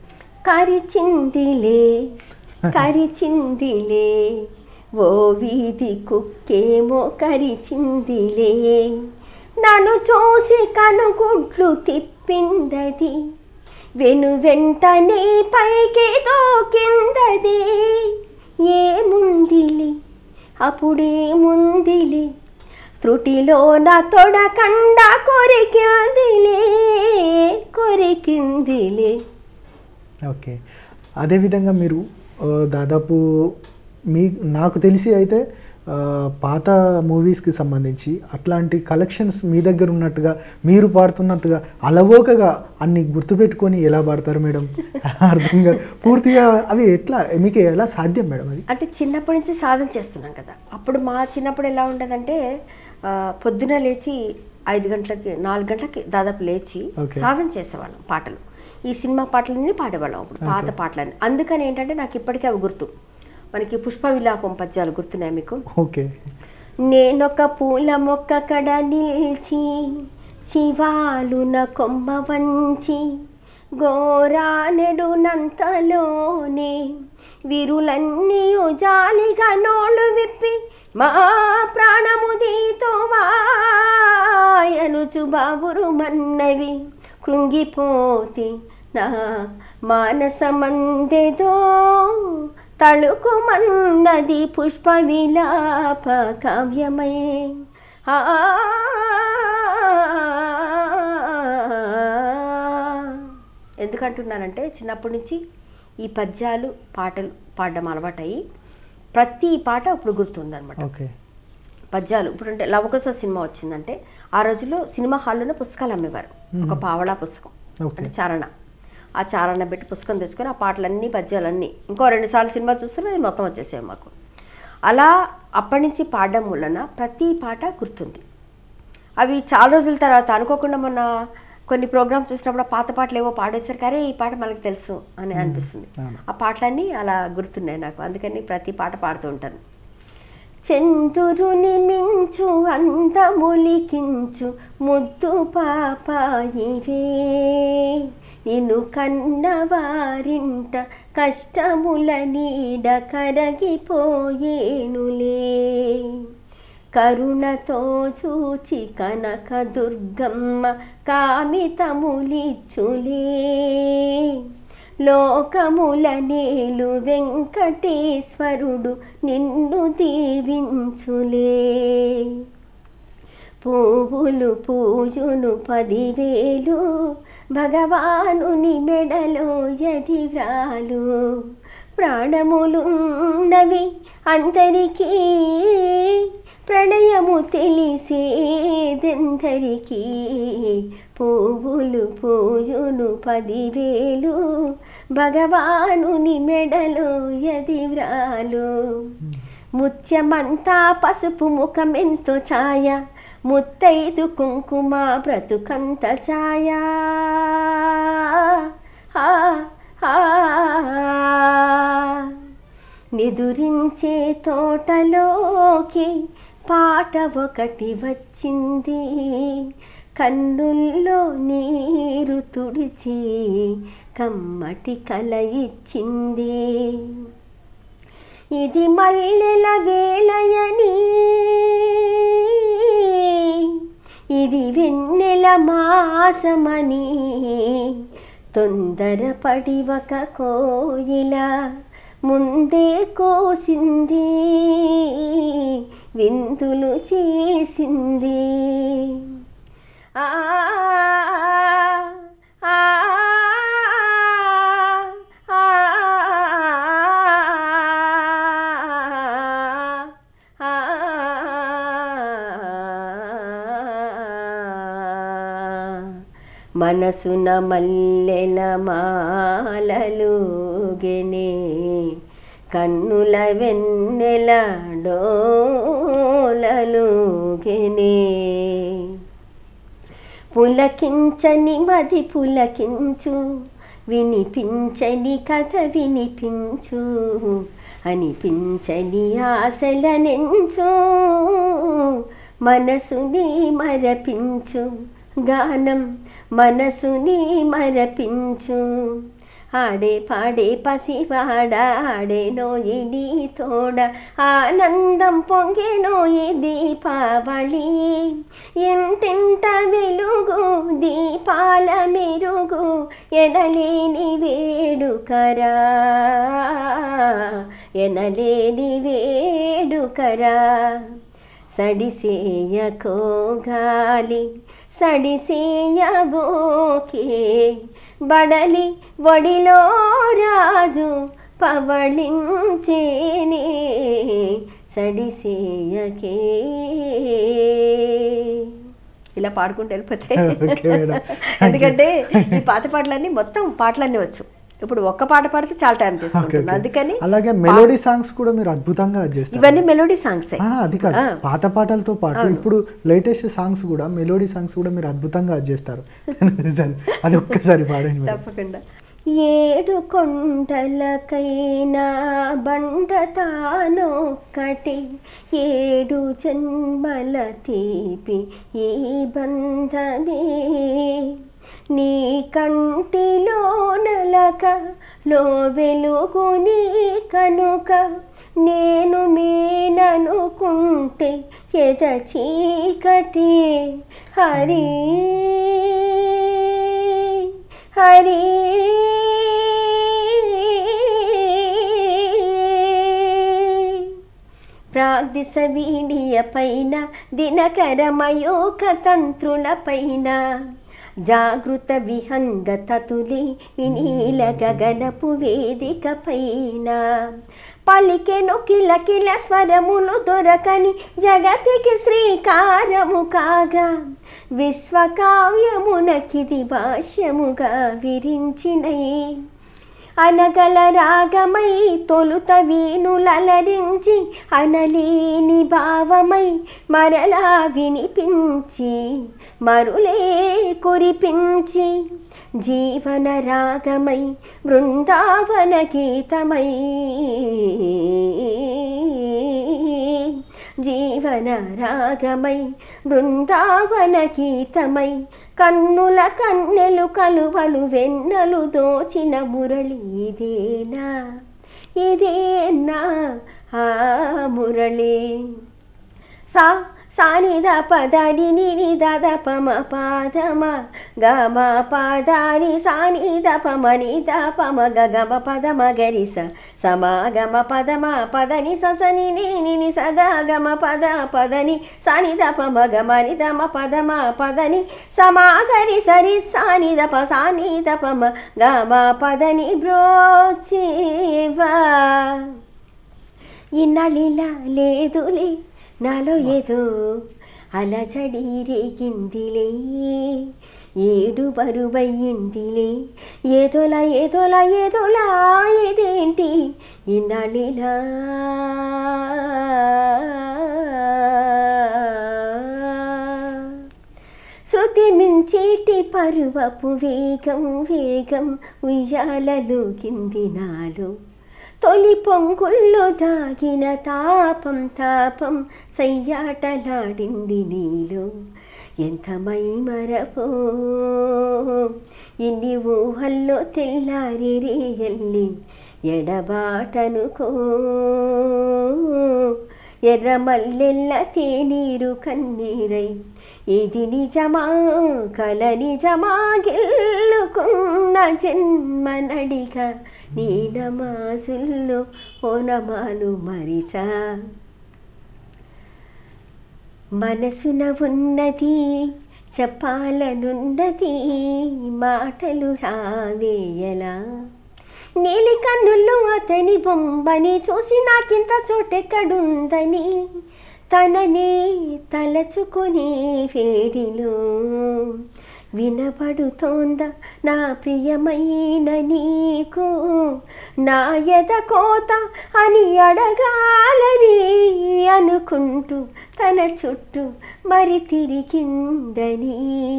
కరిచిందిలే కరిచిందిలే ఓ వీధి కుక్కేమో కరిచిందిలే నన్ను చూసి కనుగుడ్లు తిప్పిందది వెను వెంటనే పైకి దోకిందది ఏముందిలే అప్పుడేముందిలే త్రుటిలో నా తొడకండ కొరికిందిలే కొరికిందిలే ఓకే అదేవిధంగా మీరు ఆ, దాదాపు మీ నాకు తెలిసి అయితే ఆ, పాత మూవీస్కి సంబంధించి అట్లాంటి కలెక్షన్స్ మీ దగ్గర ఉన్నట్టుగా మీరు పాడుతున్నట్టుగా అలవోకగా అన్ని గుర్తుపెట్టుకొని ఎలా పాడతారు మేడం అర్థంగా పూర్తిగా అవి ఎట్లా మీకు ఎలా సాధ్యం మేడం అది అంటే చిన్నప్పటి నుంచి సాధన చేస్తున్నాం కదా అప్పుడు మా చిన్నప్పుడు ఎలా ఉండేదంటే ఆ, పొద్దున లేచి ఐదు గంటలకి నాలుగు గంటలకి దాదాపు లేచి Okay. సాధన చేసేవాళ్ళం పాటలు ఈ సినిమా పాటలన్నీ పాడేవాళ్ళం అప్పుడు పాత పాటలని అందుకని ఏంటంటే నాకు ఇప్పటికీ అవి గుర్తు మనకి పుష్ప విలాపం పద్యాలు గుర్తున్నాయి మీకు ఓకే నేనొక పూల మొక్క కడ నిల్చి చివాలున కొమ్మ వంచి గోరానెడు నంతలోనే విరులన్నీ జాలిగా నోళ్ళు విప్పి మా ప్రాణము దీతో వాయనుచు బాబురు మన్నవి కృంగిపోతే నా మానసమందెదో తళుకుమన్నది పుష్ప విలాప కావ్యమై ఆ ఎందుకంటున్నానంటే చిన్నప్పటి నుంచి ఈ పద్యాలు పాటలు పాడడం అలవాటయ్యి ప్రతి పాట ఇప్పుడు గుర్తుందనమాట ఓకే పద్యాలు ఇప్పుడు అంటే లవకుశ సినిమా వచ్చిందంటే ఆ రోజుల్లో సినిమా హాల్లోనే పుస్తకాలు అమ్మేవారు ఒక పావళా పుస్తకం ఓకే. అంటే చారణ ఆ చారణ పెట్టి పుస్తకం తెచ్చుకొని ఆ పాటలన్నీ పద్యాలన్నీ ఇంకో రెండు సార్లు సినిమా చూస్తే అది మొత్తం వచ్చేసాయి మాకు అలా అప్పటి నుంచి పాడడం వలన ప్రతి పాట గుర్తుంది అవి చాలా రోజుల తర్వాత అనుకోకుండా మొన్న కొన్ని ప్రోగ్రామ్స్ చూసినప్పుడు ఆ పాత పాటలు ఏవో పాడేసరికి అరే ఈ పాట మనకు తెలుసు అని అనిపిస్తుంది అవును. ఆ పాటలన్నీ అలా గుర్తున్నాయి నాకు అందుకని ప్రతి పాట పాడుతూ ఉంటాను చందురుని మించు అందములికించు ముద్దు పాపాయివే నిన్ను కన్నవారింట కష్టముల నీడ కరగిపోయేనులే కరుణతో చూచి కనక దుర్గమ్మ కామితములిచ్చులే లోకముల నేలు వెంకటేశ్వరుడు నిన్ను దీవించులే పువ్వులు పూజును పదివేలు భగవానుని మెడలో ఎదివ్రాలు ప్రాణములున్నవి అందరికీ ప్రణయము తెలిసేదెందరికీ పువ్వులు పూజును పదివేలు భగవానుని మెడలో ఎదివ్రాలు ముత్యమంతా పసుపు ముఖమెంతో ఛాయ ముత్తైదు కుంకుమ బ్రతుకంత ఛాయ ఆ, ఆ, నిదురించే తోటలోకి పాట ఒకటి వచ్చింది కన్నుల్లో నీరు తుడిచి కమ్మటి కల ఇచ్చింది ఇది మల్లెల వేళయని ఇది వెన్నెల మాసమని తొందరపడి ఒక కోయిల ముందే కోసింది విందులు చేసింది ఆ ఆ, ఆ, ఆ, మనసున మల్లెల మాలలుగెనే కన్నుల వెన్నెల డోలలుగెనే పులకించని మది పులకించు వినిపించని కథ వినిపించు అనిపించని ఆశల నెంచు మనసుని మరపించు గానం మనసుని మరపించు ఆడే పాడే పసివాడ ఆడే నోయి నీ తోడ ఆనందం పొంగే నోయి దీపావళి ఇంటింట వెలుగు దీపాల మెరుగు ఎనలేని వేడుకరా ఎనలేని వేడుకరా సడిసేయకోగాలి సడిసేయబోకే బడలి వడిలో రాజు పవళించేనే సడిసేయకే ఇలా పాడుకుంటూ వెళ్ళిపోతే Okay, madam. ఎందుకంటే ఈ పాత పాటలన్నీ మొత్తం పాటలన్నీ వచ్చు ఇప్పుడు ఒక్క పాట పాడితే చాలా టైం ఓకే తీసుకుంటుంది అందుకని అలాగే మెలోడీ సాంగ్స్ కూడా మీరు అద్భుతంగా చేస్తారు ఇవన్నీ మెలోడీ సాంగ్సే ఆ, అది కాదు ఆ. పాత పాటలతో పాటు అవును. ఇప్పుడు లేటెస్ట్ సాంగ్స్ కూడా మెలోడీ సాంగ్స్ కూడా మీరు అద్భుతంగా చేస్తారు నిజాలు. అది ఒక్కసారి పాడండి మేడం. తప్పకుండా ఏడు కొండలకైనా బండ తానొక్కటి ఏడు జన్మల తీపి ఈ బంధమే నీ కంటిలో నలక లో వెలుగు నీ కనుక నేను మేననుకుంటే ఎద చీకటి హరి హరి ప్రాగ్దిశ వీడియ పైన దినకరమయోక తంత్రుల పైన జాగృత విహంగ తతులి వినీల గగనపు వేదిక పైన పలికెను కిలకిల స్వరములు దొరకని జగతికి శ్రీకారము కాగా విశ్వకావ్యమునకిది భాష్యముగా విరించినై అనగల రాగమై తొలుత వీణులలరించి అనలేని భావమై మరలా వినిపించి మరులే కురిపించి జీవన రాగమై బృందావన గీతమై జీవన రాగమై బృందావన గీతమై కన్నుల కన్నెలు కలువలు వెన్నెలు దోచిన మురళి ఇదేనా ఇదేనా ఆ మురళి సా సానిద పదని నిరి దద పమ పాదమ గమ పాదాని సానిద పమ నిద పమ గమ పదమ గరిస సమాగమ పదమ పదని ససని నిని సదా గమ పద పదని సానిద పమ గమ నిదమ పదమ పదని సమాగరి సరి సానిద ప సానిద పమ గమ పదని బ్రోచేవా ఇన్నాళ్ళిలా లేదులే నాలో ఏదో అలజడి రేగిందిలే ఏడు బరువయ్యిందిలే ఏదోలా ఏదోలా ఏదోలా ఇదేంటి ఇన్నాళ్ళిలా శృతి మించేటి పరువపు వేగం వేగం ఉయ్యాలలో కింది నాలో తొలి పొంగుల్లో దాగిన తాపం తాపం సయ్యాటలాడింది నీలో ఎంత మై మరపో ఇన్ని ఊహల్లో తెల్లారి రేయల్లి ఎడబాటనుకో ఎర్ర మల్లెల్ల తేనీరు కన్నీరై ఇది నిజమా కల నిజమా గెల్లుకున్న జన్మనడిగ నీ నమాజుల్లో ఓనమాలు మరిచా మనసున ఉన్నది చెప్పాలనున్నది మాటలు రావేయలా నీలి కన్నుల్లో అతని బొమ్మని చూసి నాకింత చోటెక్కడుందని తననే తలచుకునే వేడిలో వినబడుతోందా నా ప్రియమైన నీకు నా ఎద కోత అని అడగాలని అనుకుంటూ తన చుట్టూ మరి తిరిగిందని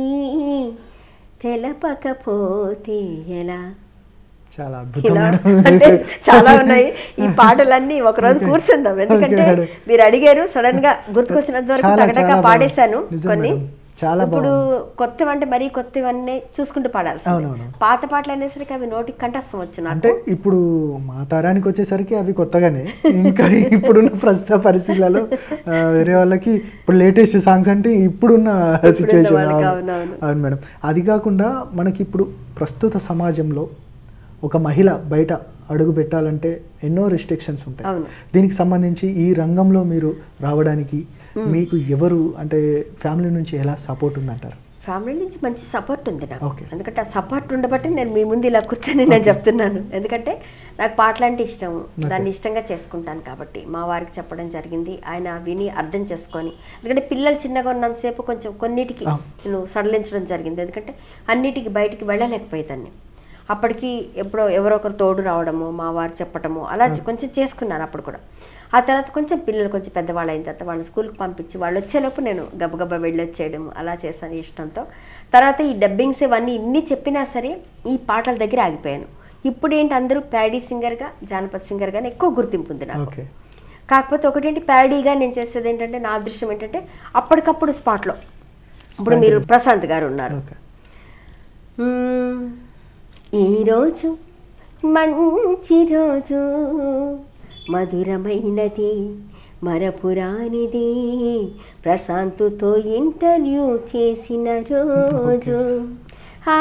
తెలపకపోతే ఎలా చాలా ఇలా అద్భుతమైన అంటే చాలా ఉన్నాయి ఈ పాటలన్నీ ఒక రోజు కూర్చుందాం ఎందుకంటే Okay, madam. మీరు అడిగారు సడన్ గా గుర్తుకొచ్చినంత వరకు చాలా, టకటక చాలా పాడేశాను బాగుంది. నిజం కొన్ని madam. చాలా ఇప్పుడు కొత్తవంటే మరీ కొత్తవన్నీ చూసుకుంటూ పాడాల్సి అవునవును. పాత పాటలు అనేసరికి అవి నోటికి కంఠస్థం వచ్చు అంటే నాకు ఇప్పుడు మా తరానికి వచ్చేసరికి అవి కొత్తగానే ఇంకా ఇప్పుడున్న ప్రస్తుత పరిస్థితులలో ఆ, వేరే వాళ్ళకి ఇప్పుడు లేటెస్ట్ సాంగ్స్ అంటే ఇప్పుడున్న సిచ్యువేషన్ వాళ్ళకి అవునవును. అవును మేడం అది కాకుండా మనకి ఇప్పుడు ప్రస్తుత సమాజంలో ఒక మహిళ బయట అడుగు పెట్టాలంటే ఎన్నో రిస్ట్రిక్షన్స్ ఉంటాయి అవును. దీనికి సంబంధించి ఈ రంగంలో మీరు రావడానికి మీకు ఎవరు అంటే ఫ్యామిలీ నుంచి ఎలా సపోర్ట్ ఉందంటారు ఫ్యామిలీ నుంచి మంచి సపోర్ట్ ఉంది నాకు Okay. ఎందుకంటే ఆ సపోర్ట్ ఉండబట్టి నేను మీ ముందు ఇలా కూర్చొని నేను చెప్తున్నాను ఎందుకంటే నాకు పాటలు అంటే ఇష్టం దాన్ని ఇష్టంగా చేసుకుంటాను కాబట్టి మా వారికి చెప్పడం జరిగింది ఆయన విని అర్థం చేసుకొని ఎందుకంటే పిల్లలు చిన్నగా ఉన్నంతసేపు కొంచెం కొన్నిటికి Ah. నేను సడలించడం జరిగింది ఎందుకంటే అన్నిటికి బయటికి వెళ్ళలేకపోయేదాన్ని అప్పటికి ఎప్పుడో ఎవరో ఒకరు తోడు రావడము మా వారు చెప్పటము అలా కొంచెం చేసుకున్నాను అప్పుడు కూడా ఆ తర్వాత కొంచెం పిల్లలు కొంచెం పెద్దవాళ్ళు అయిన తర్వాత వాళ్ళని స్కూల్కి పంపించి వాళ్ళు వచ్చేలోపు నేను గబగబా వెళ్ళి వచ్చేయడం అలా చేశాను ఇష్టంతో తర్వాత ఈ డబ్బింగ్స్ ఇవన్నీ ఇన్ని చెప్పినా సరే ఈ పాటల దగ్గర ఆగిపోయాను ఇప్పుడు ఏంటి అందరూ ప్యాడీ సింగర్గా జానపద సింగర్గానే ఎక్కువ గుర్తింపు ఉంది నాకు ఓకే కాకపోతే ఒకటేంటి ప్యాడీగా నేను చేసేది ఏంటంటే నా అదృష్టం ఏంటంటే అప్పటికప్పుడు స్పాట్లో ఇప్పుడు మీరు ప్రశాంత్ గారు ఉన్నారు ఓకే మ్మ్. ఈరోజు మంచి రోజు మధురమైనది మరపురానిది ప్రశాంతుతో ఇంటర్వ్యూ చేసిన రోజు ఆ,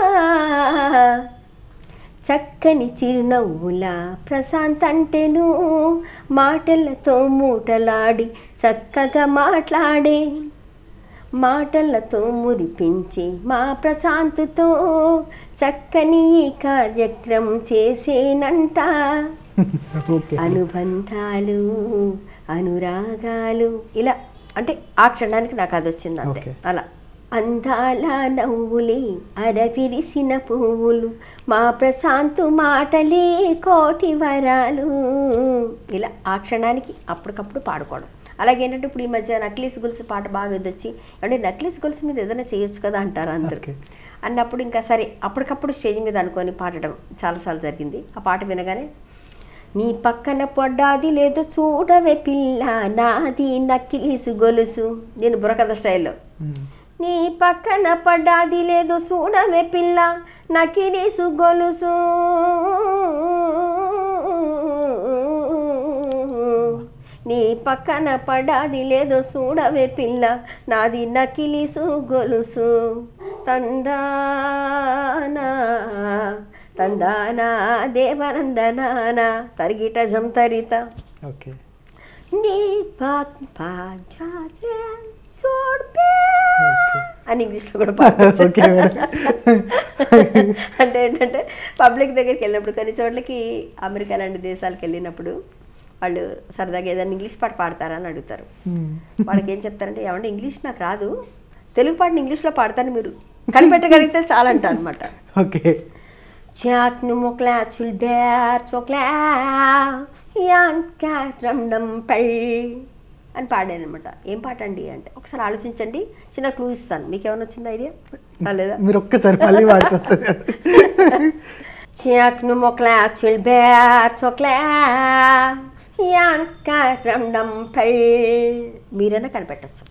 చక్కని చిరునవ్వుల ప్రశాంత్ అంటేను మాటలతో మూటలాడి చక్కగా మాట్లాడే మాటలతో మురిపించి మా ప్రశాంతుతో చక్కని ఈ కార్యక్రమం చేసేనంట ఓకే అనుబంధాలు అనురాగాలు ఇలా అంటే ఆ క్షణానికి నాకు అది వచ్చింది అంతే Okay. అలా అందాల నవ్వులే అరవిరిసిన పువ్వులు మా ప్రశాంతు మాటలే కోటి వరాలు ఇలా ఆ క్షణానికి అప్పటికప్పుడు పాడుకోవడం అలాగే ఏంటంటే ఇప్పుడు ఈ మధ్య నక్లీస్ గొలుసు పాట బాగా ఎదొచ్చి అంటే నక్లీస్ గొలుసు మీద ఏదైనా చేయొచ్చు కదా అంటారు అందరూ Okay. అన్నప్పుడు ఇంకా సరే అప్పటికప్పుడు స్టేజ్ మీద అనుకొని పాడడం చాలాసార్లు జరిగింది ఆ పాట వినగానే నీ పక్కన పడ్డాది లేదు చూడవే పిల్ల నాది నక్కిలీసు గొలుసు నేను బుర్రకథ స్టైల్లో మ్మ్. నీ పక్కన పడ్డాది లేదు చూడవే పిల్ల నకిలీసు గొలుసు నీ పక్కన పడాది లేదో చూడవే పిల్ల నాది నకిలీసు గొలుసు తందానా తందానా దేవనందనానా తరిగిట జంతరిత ఓకే నీ పాత్ పాజాలే చూడ్పే ఓకే అని ఇంగ్లీష్లో కూడా పాడవచ్చు ఓకే మేడం అంటే ఏంటంటే పబ్లిక్ దగ్గరికి వెళ్ళినప్పుడు కొన్ని చోట్లకి అమెరికా లాంటి దేశాలకు వెళ్ళినప్పుడు వాళ్ళు సరదాగా ఏదైనా ఇంగ్లీష్ పాట పాడతారా అని అడుగుతారు మ్మ్. వాళ్ళకి ఏం చెప్తారంటే ఏమంటే ఇంగ్లీష్ నాకు రాదు తెలుగు పాటని ఇంగ్లీష్లో పాడతాను మీరు కనిపెట్టగలిగితే చాలంట అనమాట okay Tjack nummer klær til der choklad Janka రండం పల్ అని పాడాను అనమాట ఏం పాట అండి అంటే ఒకసారి ఆలోచించండి చిన్న క్లూ ఇస్తాను మీకు ఏమైనా వచ్చింది ఐడియా రాలేదా మీరు ఒక్కసారి మళ్ళీ వాడుతుంది Tjack nummer klær til der choklad Janka రండం పల్ మీరైనా కనిపెట్టచ్చు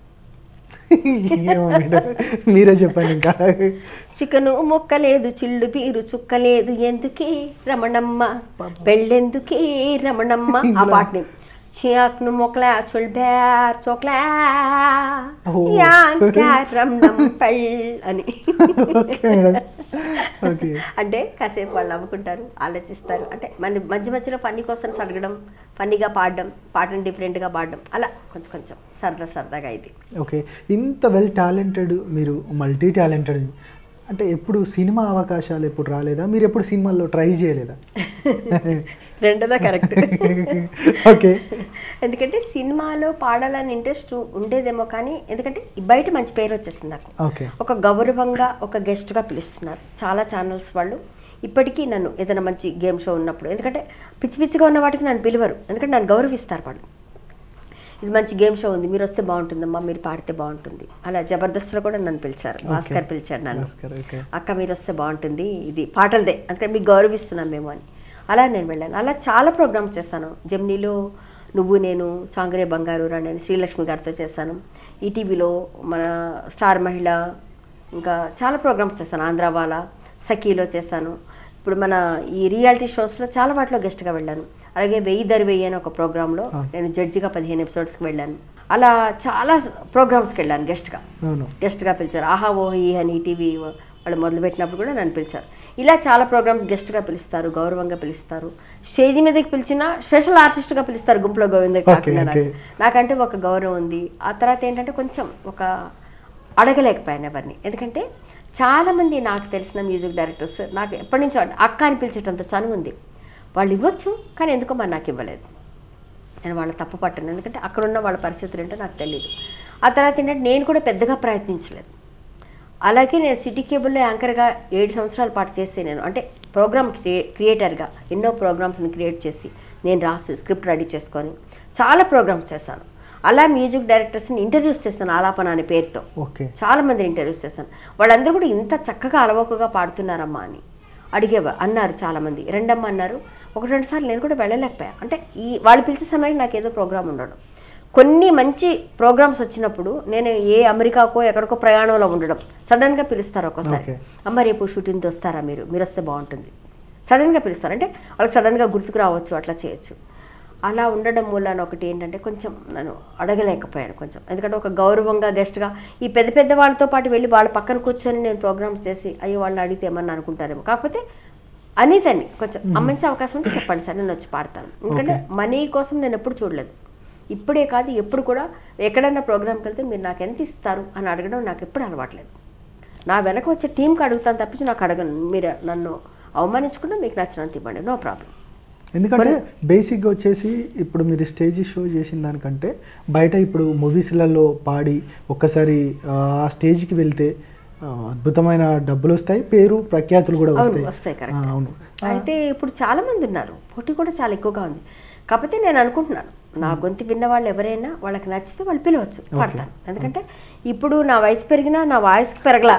ఏమో మేడం మీరే చెప్పండి ఇంకా చికెను ముక్కలేదు చిల్లు బీరు చుక్కలేదు ఎందుకే రమణమ్మ పెళ్ళెందుకే రమణమ్మ ఆ ఇందులో- పాటని చియాక్ను మొక్లా చుల్బేర్ చోక్లా ఓ. యాంకారం నంపల్ అని ఓకే మేడం ఓకే అంటే కాసేపు వాళ్ళు నవ్వుకుంటారు ఆలోచిస్తారు అంటే మన మధ్య మధ్యలో ఫన్నీ క్వశ్చన్స్ అడగడం ఫన్నీగా పాడడం పాటను డిఫరెంట్గా పాడడం అలా కొంచెం కొంచెం సరదా సరదాగా ఇది ఓకే ఇంత వెల్ టాలెంటెడ్ మీరు మల్టీ టాలెంటెడ్ అంటే ఎప్పుడు సినిమా అవకాశాలు ఎప్పుడు రాలేదా మీరు ఎప్పుడు సినిమాల్లో ట్రై చేయలేదా రెండోదా కరెక్ట్ ఓకే ఎందుకంటే సినిమాలో పాడాలని ఇంట్రెస్ట్ ఉండేదేమో కానీ ఎందుకంటే బయట మంచి పేరు వచ్చేసింది నాకు ఓకే ఒక గౌరవంగా ఒక గెస్ట్గా పిలుస్తున్నారు చాలా ఛానల్స్ వాళ్ళు ఇప్పటికీ నన్ను ఏదైనా మంచి గేమ్ షో ఉన్నప్పుడు ఎందుకంటే పిచ్చి పిచ్చిగా ఉన్న వాటికి నన్ను పిలవరు ఎందుకంటే నన్ను గౌరవిస్తారు వాళ్ళు ఇది మంచి గేమ్ షో ఉంది మీరు వస్తే బాగుంటుందమ్మా మీరు పాడితే బాగుంటుంది అలా జబర్దస్త్లో కూడా నన్ను పిలిచారు భాస్కర్ పిలిచాడు నన్ను భాస్కర్, ఓకే అక్క మీరు వస్తే బాగుంటుంది ఇది పాటలదే అందుకని మీకు గౌరవిస్తున్నాం మేము అని అలా నేను వెళ్ళాను అలా చాలా ప్రోగ్రామ్స్ చేస్తాను జమ్నీలో నువ్వు నేను చాంగ్రే బంగారు నేను శ్రీలక్ష్మి గారితో చేశాను ఈటీవీలో మన స్టార్ మహిళ ఇంకా చాలా ప్రోగ్రామ్స్ చేస్తాను ఆంధ్రావాల సఖీలో చేశాను ఇప్పుడు మన ఈ రియాలిటీ షోస్లో చాలా వాటిలో గెస్ట్గా వెళ్ళాను అలాగే వెయ్యి దరి వెయ్యి అని ఒక ప్రోగ్రాంలో ఆ. నేను జడ్జిగా పదిహేను ఎపిసోడ్స్కి వెళ్ళాను అలా చాలా ప్రోగ్రామ్స్కి వెళ్ళాను గెస్ట్గా అవును గెస్ట్గా పిలిచారు ఆహా ఓ ఈ అని టీవీ వాళ్ళు మొదలుపెట్టినప్పుడు కూడా నన్ను పిలిచారు ఇలా చాలా ప్రోగ్రామ్స్ గెస్ట్గా పిలుస్తారు గౌరవంగా పిలుస్తారు స్టేజ్ మీదకి పిలిచినా స్పెషల్ ఆర్టిస్ట్గా పిలుస్తారు గుంపులో గోవింద కాకుండా నాకు. okay. నాకంటే ఒక గౌరవం ఉంది ఆ తర్వాత ఏంటంటే కొంచెం ఒక అడగలేకపోయాను ఎవరిని ఎందుకంటే చాలామంది నాకు తెలిసిన మ్యూజిక్ డైరెక్టర్స్ నాకు ఎప్పటి నుంచో అక్క అని పిలిచేటంత చనువు ఉంది వాళ్ళు ఇవ్వచ్చు కానీ ఎందుకో మరి నాకు ఇవ్వలేదు నేను వాళ్ళ తప్పు పట్టను ఎందుకంటే అక్కడ ఉన్న వాళ్ళ పరిస్థితులు ఏంటో నాకు తెలియదు ఆ తర్వాత ఏంటంటే నేను కూడా పెద్దగా ప్రయత్నించలేదు అలాగే నేను సిటీ కేబుల్లో యాంకర్గా ఏడు సంవత్సరాల పాటు చేసి నేను అంటే ప్రోగ్రామ్ క్రియే క్రియేటర్గా ఎన్నో ప్రోగ్రామ్స్ని క్రియేట్ చేసి నేను రాసి స్క్రిప్ట్ రెడీ చేసుకొని చాలా ప్రోగ్రామ్స్ చేశాను అలా మ్యూజిక్ డైరెక్టర్స్ని ఇంటర్వ్యూస్ చేస్తాను ఆలాపన అనే పేరుతో ఓకే చాలా మందిని ఇంటర్వ్యూస్ చేస్తాను వాళ్ళందరూ కూడా ఇంత చక్కగా అలవోకగా పాడుతున్నారమ్మా అని అడిగేవా అన్నారు చాలామంది రెండమ్మ అన్నారు ఒకటి రెండు సార్లు నేను కూడా వెళ్ళలేకపోయా అంటే ఈ వాళ్ళు పిలిచే సమయానికి నాకు ఏదో ప్రోగ్రామ్ ఉండడం కొన్ని మంచి ప్రోగ్రామ్స్ వచ్చినప్పుడు నేను ఏ అమెరికాకో ఎక్కడికో ప్రయాణంలో ఉండడం సడన్గా పిలుస్తారు ఒక్కోసారి Okay. అమ్మ రేపు షూటింగ్కి వస్తారా మీరు మీరు వస్తే బాగుంటుంది సడన్గా పిలుస్తారు అంటే వాళ్ళకి సడన్గా గుర్తుకు రావచ్చు అట్లా చేయొచ్చు అలా ఉండడం మూలాన ఒకటి ఏంటంటే కొంచెం నన్ను అడగలేకపోయాను కొంచెం ఎందుకంటే ఒక గౌరవంగా గెస్ట్గా ఈ పెద్ద పెద్ద వాళ్ళతో పాటు వెళ్ళి వాళ్ళ పక్కన కూర్చొని నేను ప్రోగ్రామ్స్ చేసి అయ్యో వాళ్ళని అడిగితే ఏమన్నా అనుకుంటారేమో కాకపోతే అనేదాన్ని కొంచెం ఆ మంచి అవకాశం ఉంటే చెప్పండి సార్ నేను వచ్చి పాడతాను ఎందుకంటే మనీ కోసం నేను ఎప్పుడు చూడలేదు ఇప్పుడే కాదు ఎప్పుడు కూడా ఎక్కడైనా ప్రోగ్రామ్కి వెళ్తే మీరు నాకు ఎంత ఇస్తారు అని అడగడం నాకు ఎప్పుడు అలవాట్లేదు నా వెనక వచ్చే టీంకి అడుగుతాను తప్పించి నాకు అడగను మీరు నన్ను అవమానించుకున్నా మీకు నచ్చినంత ఇవ్వండి నో ప్రాబ్లం ఎందుకంటే బేసిక్గా వచ్చేసి ఇప్పుడు మీరు స్టేజ్ షో చేసిన దానికంటే బయట ఇప్పుడు మూవీస్లలో పాడి ఒక్కసారి ఆ స్టేజ్కి వెళ్తే ఆ, అద్భుతమైన డబ్బులు వస్తాయి పేరు ప్రఖ్యాతులు కూడా అవును వస్తాయి వస్తాయి ఆ, కరెక్ట్ అవును అయితే ఇప్పుడు చాలా మంది ఉన్నారు పోటీ కూడా చాలా ఎక్కువగా ఉంది కాకపోతే నేను అనుకుంటున్నాను నా గొంతు విన్న వాళ్ళు ఎవరైనా వాళ్ళకి నచ్చితే వాళ్ళు పిలవచ్చు పాడతాను ఎందుకంటే ఇప్పుడు నా వయసు పెరిగినా నా వాయిస్కి పెరగలా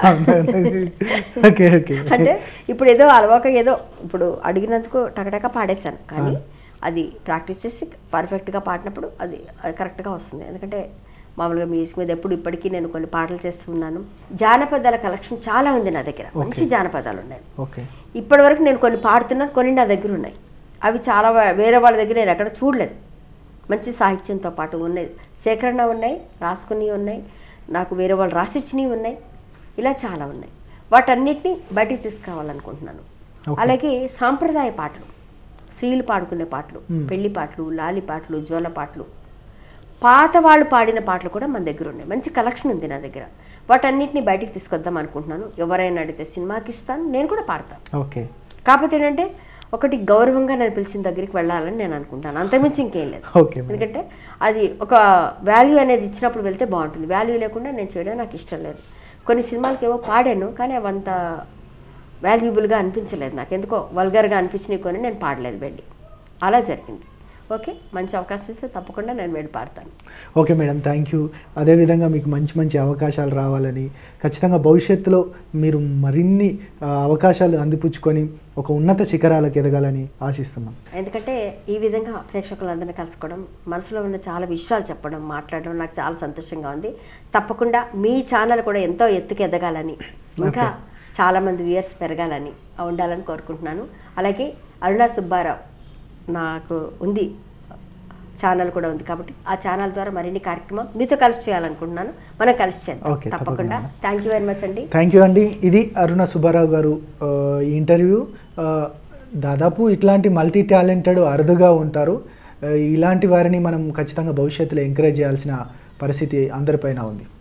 ఓకే ఓకే అంటే ఇప్పుడు ఏదో అలవాక ఏదో ఇప్పుడు అడిగినందుకు టకటక పాడేశాను కానీ అది ప్రాక్టీస్ చేసి పర్ఫెక్ట్గా పాడినప్పుడు అది అది కరెక్ట్గా వస్తుంది ఎందుకంటే మామూలుగా మ్యూజిక్ మీద ఎప్పుడు ఇప్పటికీ నేను కొన్ని పాటలు చేస్తూ ఉన్నాను జానపదాల కలెక్షన్ చాలా ఉంది నా దగ్గర మంచి జానపదాలు ఉన్నాయి ఓకే ఇప్పటి వరకు నేను కొన్ని పాడుతున్నాను కొన్ని నా దగ్గర ఉన్నాయి అవి చాలా వా- వేరే వాళ్ళ దగ్గర నేను ఎక్కడ చూడలేదు మంచి సాహిత్యంతో పాటు ఉన్నాయి సేకరణ ఉన్నాయి రాసుకుని ఉన్నాయి నాకు వేరే వాళ్ళు రాసిచ్చినవి ఉన్నాయి ఇలా చాలా ఉన్నాయి వాటన్నిటిని బయటికి తీసుకురావాలనుకుంటున్నాను Okay. అలాగే సాంప్రదాయ పాటలు స్త్రీలు పాడుకునే పాటలు Hmm. పెళ్లి పాటలు లాలి పాటలు జోల పాటలు పాత వాళ్ళు పాడిన పాటలు కూడా మన దగ్గర ఉన్నాయి మంచి కలెక్షన్ ఉంది నా దగ్గర వాటన్నిటిని బయటికి తీసుకొద్దాం అనుకుంటున్నాను ఎవరైనా అడిగితే సినిమాకి ఇస్తాను నేను కూడా పాడతాను ఓకే కాకపోతే ఏంటంటే ఒకటి గౌరవంగా నన్ను పిలిచిన దగ్గరికి వెళ్ళాలని నేను అనుకుంటాను అంతమించి ఇంకేం లేదు ఓకే మేడం ఎందుకంటే అది ఒక వాల్యూ అనేది ఇచ్చినప్పుడు వెళ్తే బాగుంటుంది వాల్యూ లేకుండా నేను చేయడం నాకు ఇష్టం లేదు కొన్ని సినిమాలకి ఏవో పాడాను కానీ అవి అంత వాల్యుబుల్గా అనిపించలేదు నాకు ఎందుకో వల్గర్గా అనిపించినవి కొని నేను పాడలేదు వెళ్ళి అలా జరిగింది ఓకే మంచి అవకాశం ఇస్తే తప్పకుండా నేను వెళ్ళి పాడతాను ఓకే మేడం థ్యాంక్ యూ అదేవిధంగా మీకు మంచి మంచి అవకాశాలు రావాలని ఖచ్చితంగా భవిష్యత్తులో మీరు మరిన్ని ఆ, అవకాశాలు అందిపుచ్చుకొని ఒక ఉన్నత శిఖరాలకు ఎదగాలని ఆశిస్తున్నాం ఎందుకంటే ఈ విధంగా ప్రేక్షకులందరినీ కలుసుకోవడం మనసులో ఉన్న చాలా విషయాలు చెప్పడం మాట్లాడడం నాకు చాలా సంతోషంగా ఉంది తప్పకుండా మీ ఛానల్ కూడా ఎంతో ఎత్తుకు ఎదగాలని ఇంకా చాలామంది వ్యూయర్స్ పెరగాలని ఉండాలని కోరుకుంటున్నాను అలాగే అరుణా సుబ్బారావు నాకు ఉంది ఛానల్ కూడా ఉంది కాబట్టి ఆ ఛానల్ ద్వారా మరిన్ని కార్యక్రమం మీతో కలిసి చేయాలనుకుంటున్నాను మనం కలిసి చేద్దాం ఓకే, తప్పకుండా తప్పకుండా. థ్యాంక్ యూ వెరీ మచ్ అండి థ్యాంక్ యూ అండి ఇది అరుణ సుబ్బారావు గారు ఆ, ఈ ఇంటర్వ్యూ ఆ, దాదాపు ఇట్లాంటి మల్టీ టాలెంటెడ్ అరుదుగా ఉంటారు ఆ, ఇలాంటి వారిని మనం ఖచ్చితంగా భవిష్యత్తులో ఎంకరేజ్ చేయాల్సిన పరిస్థితి అందరిపైన ఉంది